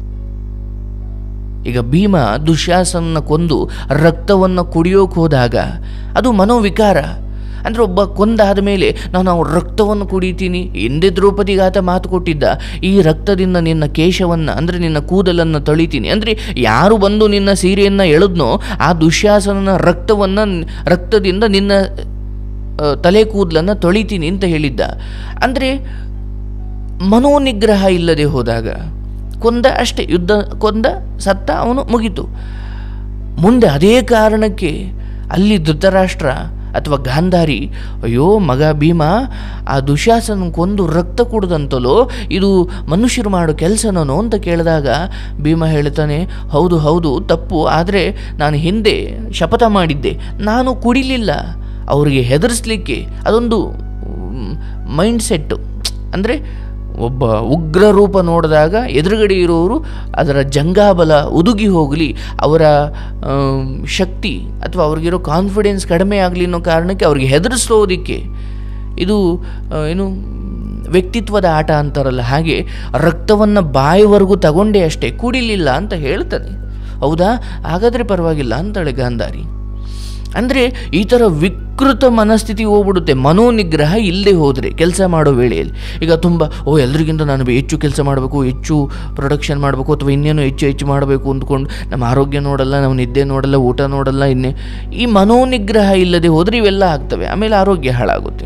ಈಗ ಭೀಮ ದುಶ್ಯಾಸನ ಕೊಂದು ರಕ್ತವನ್ನು ಕುಡಿಯೋಕೆ ಹೋದಾಗ ಅದು ಮನೋವಿಕಾರ ಅಂದರೆ ಒಬ್ಬ ಕೊಂದಾದ ಮೇಲೆ ನಾನು ಅವ್ರ ರಕ್ತವನ್ನು ಕುಡಿತೀನಿ ಹಿಂದೆ ದ್ರೌಪದಿಗೆ ಆತ ಮಾತು ಕೊಟ್ಟಿದ್ದ ಈ ರಕ್ತದಿಂದ ನಿನ್ನ ಕೇಶವನ್ನು ಅಂದರೆ ನಿನ್ನ ಕೂದಲನ್ನು ತೊಳಿತೀನಿ ಅಂದರೆ ಯಾರು ಬಂದು ನಿನ್ನ ಸೀರೆಯನ್ನು ಎಳೆದ್ನೋ ಆ ದುಶ್ಯಾಸನನ ರಕ್ತವನ್ನು ರಕ್ತದಿಂದ ನಿನ್ನ ಆ, ತಲೆ ಕೂದಲನ್ನು ತೊಳಿತೀನಿ ಅಂತ ಹೇಳಿದ್ದ ಅಂದರೆ ಮನೋನಿಗ್ರಹ ಇಲ್ಲದೆ ಹೋದಾಗ ಕೊಂದ ಅಷ್ಟೇ ಯುದ್ಧ ಕೊಂದ ಸತ್ತ ಅವನು ಮುಗೀತು ಮುಂದೆ ಅದೇ ಕಾರಣಕ್ಕೆ ಅಲ್ಲಿ ಧೃತರಾಷ್ಟ್ರ ಅಥವಾ ಗಾಂಧಾರಿ ಅಯ್ಯೋ ಮಗ ಭೀಮ ಆ ದುಶಾಸನ ಕೊಂದು ರಕ್ತ ಕುಡ್ದಂತಲೋ ಇದು ಮನುಷ್ಯರು ಮಾಡೋ ಕೆಲಸನೋ ಅಂತ ಕೇಳಿದಾಗ ಭೀಮ ಹೇಳ್ತಾನೆ ಹೌದು ಹೌದು ತಪ್ಪು ಆದರೆ ನಾನು ಹಿಂದೆ ಶಪಥ ಮಾಡಿದ್ದೆ ನಾನು ಕುಡಿಲಿಲ್ಲ ಅವರಿಗೆ ಹೆದರಿಸ್ಲಿಕ್ಕೆ ಅದೊಂದು ಮೈಂಡ್ ಸೆಟ್ಟು ಅಂದರೆ ಒಬ್ಬ ಉಗ್ರ ರೂಪ ನೋಡಿದಾಗ ಎದುರುಗಡೆ ಇರೋರು ಅದರ ಜಂಗಾಬಲ ಉದುಗಿ ಹೋಗಲಿ ಅವರ ಆಮ್, ಶಕ್ತಿ ಅಥವಾ ಅವ್ರಿಗಿರೋ ಕಾನ್ಫಿಡೆನ್ಸ್ ಕಡಿಮೆ ಆಗಲಿ ಅನ್ನೋ ಕಾರಣಕ್ಕೆ ಅವ್ರಿಗೆ ಹೆದರಿಸೋದಕ್ಕೆ ಇದು ಆ, ಏನು ವ್ಯಕ್ತಿತ್ವದ ಆಟ ಅಂತಾರಲ್ಲ ಹಾಗೆ ರಕ್ತವನ್ನು ಬಾಯಿವರೆಗೂ ತಗೊಂಡೇ ಅಷ್ಟೇ ಕುಡಿಲಿಲ್ಲ ಅಂತ ಹೇಳ್ತಾನೆ ಹೌದಾ ಹಾಗಾದರೆ ಪರವಾಗಿಲ್ಲ ಅಂತಾಳೆ ಗಾಂಧಾರಿ ಅಂದರೆ ಈ ಥರ ವಿಕೃತ ಮನಸ್ಥಿತಿ ಹೋಗ್ಬಿಡುತ್ತೆ ಮನೋನಿಗ್ರಹ ಇಲ್ಲದೆ ಹೋದರೆ ಕೆಲಸ ಮಾಡೋ ವೇಳೆಯಲ್ಲಿ ಈಗ ತುಂಬ ಓ ಎಲ್ರಿಗಿಂತ ನಾನು ಹೆಚ್ಚು ಕೆಲಸ ಮಾಡಬೇಕು ಹೆಚ್ಚು ಪ್ರೊಡಕ್ಷನ್ ಮಾಡಬೇಕು ಅಥವಾ ಇನ್ನೇನು ಹೆಚ್ಚು ಹೆಚ್ಚು ಮಾಡಬೇಕು ಅಂದ್ಕೊಂಡು ನಮ್ಮ ಆರೋಗ್ಯ ನೋಡಲ್ಲ ನಾವು ನಿದ್ದೆ ನೋಡಲ್ಲ ಊಟ ನೋಡಲ್ಲ ಇನ್ನೇ ಈ ಮನೋನಿಗ್ರಹ ಇಲ್ಲದೆ ಹೋದರೆ ಇವೆಲ್ಲ ಆಗ್ತವೆ ಆಮೇಲೆ ಆರೋಗ್ಯ ಹಾಳಾಗುತ್ತೆ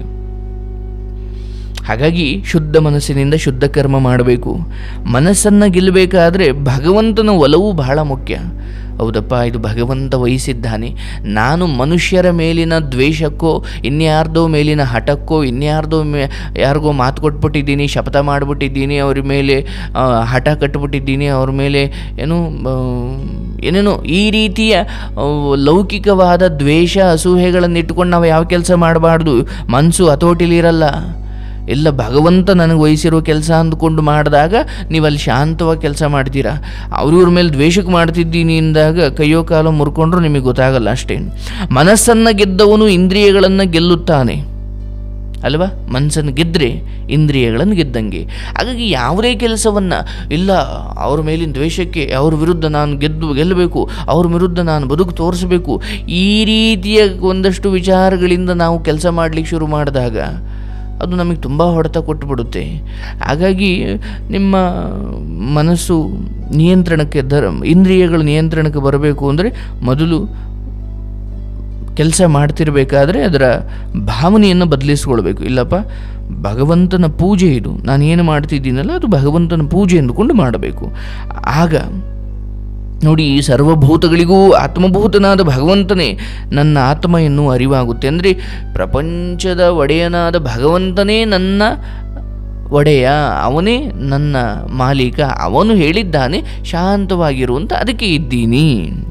ಹಾಗಾಗಿ ಶುದ್ಧ ಮನಸ್ಸಿನಿಂದ ಶುದ್ಧ ಕರ್ಮ ಮಾಡಬೇಕು ಮನಸ್ಸನ್ನು ಗೆಲ್ಲಬೇಕಾದ್ರೆ ಭಗವಂತನ ಒಲವು ಬಹಳ ಮುಖ್ಯ ಹೌದಪ್ಪ ಇದು ಭಗವಂತ ವಹಿಸಿದ್ದಾನೆ ನಾನು ಮನುಷ್ಯರ ಮೇಲಿನ ದ್ವೇಷಕ್ಕೋ ಇನ್ಯಾರ್ದೋ ಮೇಲಿನ ಹಠಕ್ಕೋ ಇನ್ಯಾರ್ದೋ ಮೇ ಯಾರಿಗೋ ಮಾತು ಕೊಟ್ಬಿಟ್ಟಿದ್ದೀನಿ ಶಪಥ ಮಾಡಿಬಿಟ್ಟಿದ್ದೀನಿ ಅವ್ರ ಮೇಲೆ ಆ, ಹಠ ಕಟ್ಟಿಬಿಟ್ಟಿದ್ದೀನಿ ಅವ್ರ ಮೇಲೆ ಏನು ಆ, ಏನೇನೋ ಈ ರೀತಿಯ ಆ, ಲೌಕಿಕವಾದ ದ್ವೇಷ ಅಸೂಹೆಗಳನ್ನು ಇಟ್ಕೊಂಡು ನಾವು ಯಾವ ಕೆಲಸ ಮಾಡಬಾರ್ದು ಮನಸ್ಸು ಹತೋಟಿಲಿರಲ್ಲ ಎಲ್ಲ ಭಗವಂತ ನನಗೆ ವಹಿಸಿರೋ ಕೆಲಸ ಅಂದ್ಕೊಂಡು ಮಾಡಿದಾಗ ನೀವು ಅಲ್ಲಿ ಶಾಂತವಾಗಿ ಕೆಲಸ ಮಾಡ್ತೀರಾ ಅವ್ರಿವ್ರ ಮೇಲೆ ದ್ವೇಷಕ್ಕೆ ಮಾಡ್ತಿದ್ದೀನಿ ಅಂದಾಗ ಕೈಯೋ ಕಾಲೋ ಮುರ್ಕೊಂಡ್ರು ನಿಮಗೆ ಗೊತ್ತಾಗಲ್ಲ ಅಷ್ಟೇ ಮನಸ್ಸನ್ನು ಗೆದ್ದವನು ಇಂದ್ರಿಯಗಳನ್ನು ಗೆಲ್ಲುತ್ತಾನೆ ಅಲ್ವಾ ಮನಸ್ಸನ್ನು ಗೆದ್ದರೆ ಇಂದ್ರಿಯಗಳನ್ನು ಗೆದ್ದಂಗೆ ಹಾಗಾಗಿ ಯಾವುದೇ ಕೆಲಸವನ್ನು ಇಲ್ಲ ಅವ್ರ ಮೇಲಿನ ದ್ವೇಷಕ್ಕೆ ಅವ್ರ ವಿರುದ್ಧ ನಾನು ಗೆದ್ದು ಗೆಲ್ಲಬೇಕು ಅವ್ರ ವಿರುದ್ಧ ನಾನು ಬದುಕು ತೋರಿಸಬೇಕು ಈ ರೀತಿಯ ಒಂದಷ್ಟು ವಿಚಾರಗಳಿಂದ ನಾವು ಕೆಲಸ ಮಾಡಲಿಕ್ಕೆ ಶುರು ಮಾಡಿದಾಗ ಅದು ನಮಗೆ ತುಂಬ ಹೊಡೆತ ಕೊಟ್ಟುಬಿಡುತ್ತೆ ಹಾಗಾಗಿ ನಿಮ್ಮ ಮನಸ್ಸು ನಿಯಂತ್ರಣಕ್ಕೆ ದರ ಇಂದ್ರಿಯಗಳು ನಿಯಂತ್ರಣಕ್ಕೆ ಬರಬೇಕು ಅಂದರೆ ಮೊದಲು ಕೆಲಸ ಮಾಡ್ತಿರ್ಬೇಕಾದ್ರೆ ಅದರ ಭಾವನೆಯನ್ನು ಬದಲಿಸ್ಕೊಳ್ಬೇಕು ಇಲ್ಲಪ್ಪ ಭಗವಂತನ ಪೂಜೆ ಇದು ನಾನು ಏನು ಮಾಡ್ತಿದ್ದೀನಲ್ಲ ಅದು ಭಗವಂತನ ಪೂಜೆ ಎಂದುಕೊಂಡು ಮಾಡಬೇಕು ಆಗ ನೋಡಿ ಈ ಸರ್ವಭೂತಗಳಿಗೂ ಆತ್ಮಭೂತನಾದ ಭಗವಂತನೇ ನನ್ನ ಆತ್ಮ ಎನ್ನುವ ಅರಿವಾಗುತ್ತೆ ಅಂದರೆ ಪ್ರಪಂಚದ ಒಡೆಯನಾದ ಭಗವಂತನೇ ನನ್ನ ಒಡೆಯ ಅವನೇ ನನ್ನ ಮಾಲೀಕ ಅವನು ಹೇಳಿದ್ದಾನೆ ಶಾಂತವಾಗಿರುವಂತ ಅದಕ್ಕೆ ಇದ್ದೀನಿ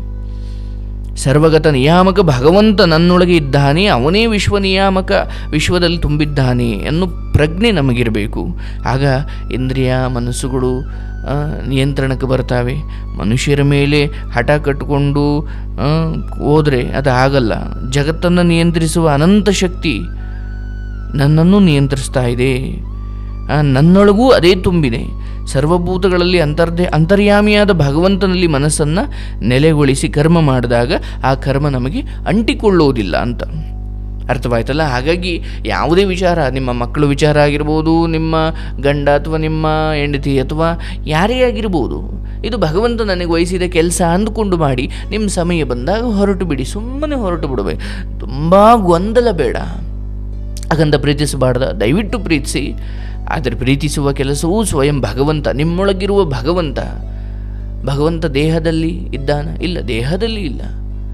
ಸರ್ವಗತ ನಿಯಾಮಕ ಭಗವಂತ ನನ್ನೊಳಗೆ ಇದ್ದಾನೆ ಅವನೇ ವಿಶ್ವ ನಿಯಾಮಕ ವಿಶ್ವದಲ್ಲಿ ತುಂಬಿದ್ದಾನೆ ಅನ್ನೋ ಪ್ರಜ್ಞೆ ನಮಗಿರಬೇಕು ಆಗ ಇಂದ್ರಿಯ ಮನಸ್ಸುಗಳು ಆ, ನಿಯಂತ್ರಣಕ್ಕೆ ಬರ್ತಾವೆ ಮನುಷ್ಯರ ಮೇಲೆ ಹಠ ಕಟ್ಟಿಕೊಂಡು ಆ, ಹೋದರೆ ಅದು ಆಗಲ್ಲ ಜಗತ್ತನ್ನು ನಿಯಂತ್ರಿಸುವ ಅನಂತ ಶಕ್ತಿ ನನ್ನನ್ನು ನಿಯಂತ್ರಿಸ್ತಾ ಇದೆ ಆ, ನನ್ನೊಳಗೂ ಅದೇ ತುಂಬಿದೆ ಸರ್ವಭೂತಗಳಲ್ಲಿ ಅಂತರ್ದೆ ಅಂತರ್ಯಾಮಿಯಾದ ಭಗವಂತನಲ್ಲಿ ಮನಸ್ಸನ್ನು ನೆಲೆಗೊಳಿಸಿ ಕರ್ಮ ಮಾಡಿದಾಗ ಆ ಕರ್ಮ ನಮಗೆ ಅಂಟಿಕೊಳ್ಳುವುದಿಲ್ಲ ಅಂತ ಅರ್ಥವಾಯ್ತಲ್ಲ ಹಾಗಾಗಿ ಯಾವುದೇ ವಿಚಾರ ನಿಮ್ಮ ಮಕ್ಕಳು ವಿಚಾರ ಆಗಿರ್ಬೋದು ನಿಮ್ಮ ಗಂಡ ಅಥವಾ ನಿಮ್ಮ ಹೆಂಡತಿ ಅಥವಾ ಯಾರೇ ಆಗಿರ್ಬೋದು ಇದು ಭಗವಂತ ನನಗೆ ವಹಿಸಿದ ಕೆಲಸ ಅಂದುಕೊಂಡು ಮಾಡಿ ನಿಮ್ಮ ಸಮಯ ಬಂದಾಗ ಹೊರಟು ಬಿಡಿ ಸುಮ್ಮನೆ ಹೊರಟು ಬಿಡಬೇಕು ತುಂಬ ಗೊಂದಲ ಬೇಡ ಹಾಗಂತ ಪ್ರೀತಿಸಬಾರ್ದ ದಯವಿಟ್ಟು ಪ್ರೀತಿಸಿ ಆದರೆ ಪ್ರೀತಿಸುವ ಕೆಲಸವೂ ಸ್ವಯಂ ಭಗವಂತ ನಿಮ್ಮೊಳಗಿರುವ ಭಗವಂತ ಭಗವಂತ ದೇಹದಲ್ಲಿ ಇದ್ದಾನ ಇಲ್ಲ ದೇಹದಲ್ಲಿ ಇಲ್ಲ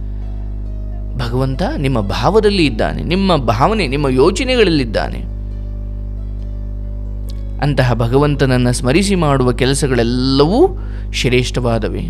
ಭಗವಂತ ನಿಮ್ಮ ಭಾವದಲ್ಲಿ ಇದ್ದಾನೆ ನಿಮ್ಮ ಭಾವನೆ ನಿಮ್ಮ ಯೋಚನೆಗಳಲ್ಲಿದ್ದಾನೆ ಅಂತಹ ಭಗವಂತನನ್ನು ಸ್ಮರಿಸಿ ಮಾಡುವ ಕೆಲಸಗಳೆಲ್ಲವೂ ಶ್ರೇಷ್ಠವಾದವೆ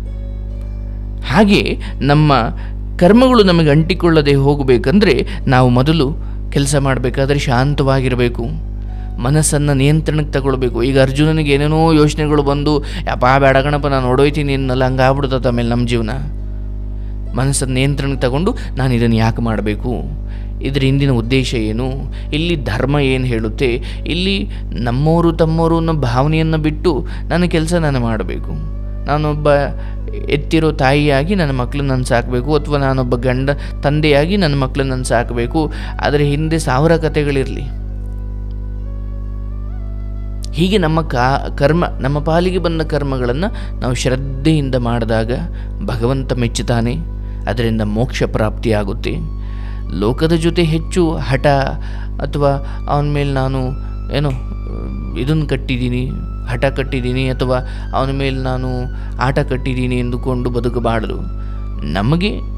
ಹಾಗೆ ನಮ್ಮ ಕರ್ಮಗಳು ನಮಗೆ ಅಂಟಿಕೊಳ್ಳದೆ ಹೋಗಬೇಕಂದ್ರೆ ನಾವು ಮೊದಲು ಕೆಲಸ ಮಾಡಬೇಕಾದ್ರೆ ಶಾಂತವಾಗಿರಬೇಕು ಮನಸ್ಸನ್ನು ನಿಯಂತ್ರಣಕ್ಕೆ ತಗೊಳ್ಬೇಕು ಈಗ ಅರ್ಜುನನಿಗೆ ಏನೇನೋ ಯೋಚನೆಗಳು ಬಂದು ಯಪ್ಪ ಬೇಡ ಗಣಪ ನಾನು ಹೊಡೋಯ್ತೀನಿ ಇನ್ನಲ್ಲ ಹಂಗೆ ಆಗ್ಬಿಡ್ತದೆ ಆಮೇಲೆ ನಮ್ಮ ಜೀವನ ಮನಸ್ಸನ್ನು ನಿಯಂತ್ರಣಕ್ಕೆ ತಗೊಂಡು ನಾನು ಇದನ್ನು ಯಾಕೆ ಮಾಡಬೇಕು ಇದರ ಹಿಂದಿನ ಉದ್ದೇಶ ಏನು ಇಲ್ಲಿ ಧರ್ಮ ಏನು ಹೇಳುತ್ತೆ ಇಲ್ಲಿ ನಮ್ಮವರು ತಮ್ಮವರು ಅನ್ನೋ ಭಾವನೆಯನ್ನು ಬಿಟ್ಟು ನನ್ನ ಕೆಲಸ ನಾನು ಮಾಡಬೇಕು ನಾನೊಬ್ಬ ಎತ್ತಿರೋ ತಾಯಿಯಾಗಿ ನನ್ನ ಮಕ್ಕಳನ್ನ ನಾನು ಸಾಕಬೇಕು ಅಥವಾ ನಾನೊಬ್ಬ ಗಂಡ ತಂದೆಯಾಗಿ ನನ್ನ ಮಕ್ಕಳನ್ನ ನಾನು ಸಾಕಬೇಕು ಅದರ ಹಿಂದೆ ಸಾವಿರ ಕಥೆಗಳಿರಲಿ ಹೀಗೆ ನಮ್ಮ ಕಾ ಕರ್ಮ ನಮ್ಮ ಪಾಲಿಗೆ ಬಂದ ಕರ್ಮಗಳನ್ನು ನಾವು ಶ್ರದ್ಧೆಯಿಂದ ಮಾಡಿದಾಗ ಭಗವಂತ ಮೆಚ್ಚುತ್ತಾನೆ ಅದರಿಂದ ಮೋಕ್ಷ ಪ್ರಾಪ್ತಿಯಾಗುತ್ತೆ ಲೋಕದ ಜೊತೆ ಹೆಚ್ಚು ಹಠ ಅಥವಾ ಅವನ ಮೇಲೆ ನಾನು ಏನು ಇದನ್ನು ಕಟ್ಟಿದ್ದೀನಿ ಹಠ ಕಟ್ಟಿದ್ದೀನಿ ಅಥವಾ ಅವನ ಮೇಲೆ ನಾನು ಆಟ ಕಟ್ಟಿದ್ದೀನಿ ಎಂದುಕೊಂಡು ಬದುಕಬಾರದು ನಮಗೆ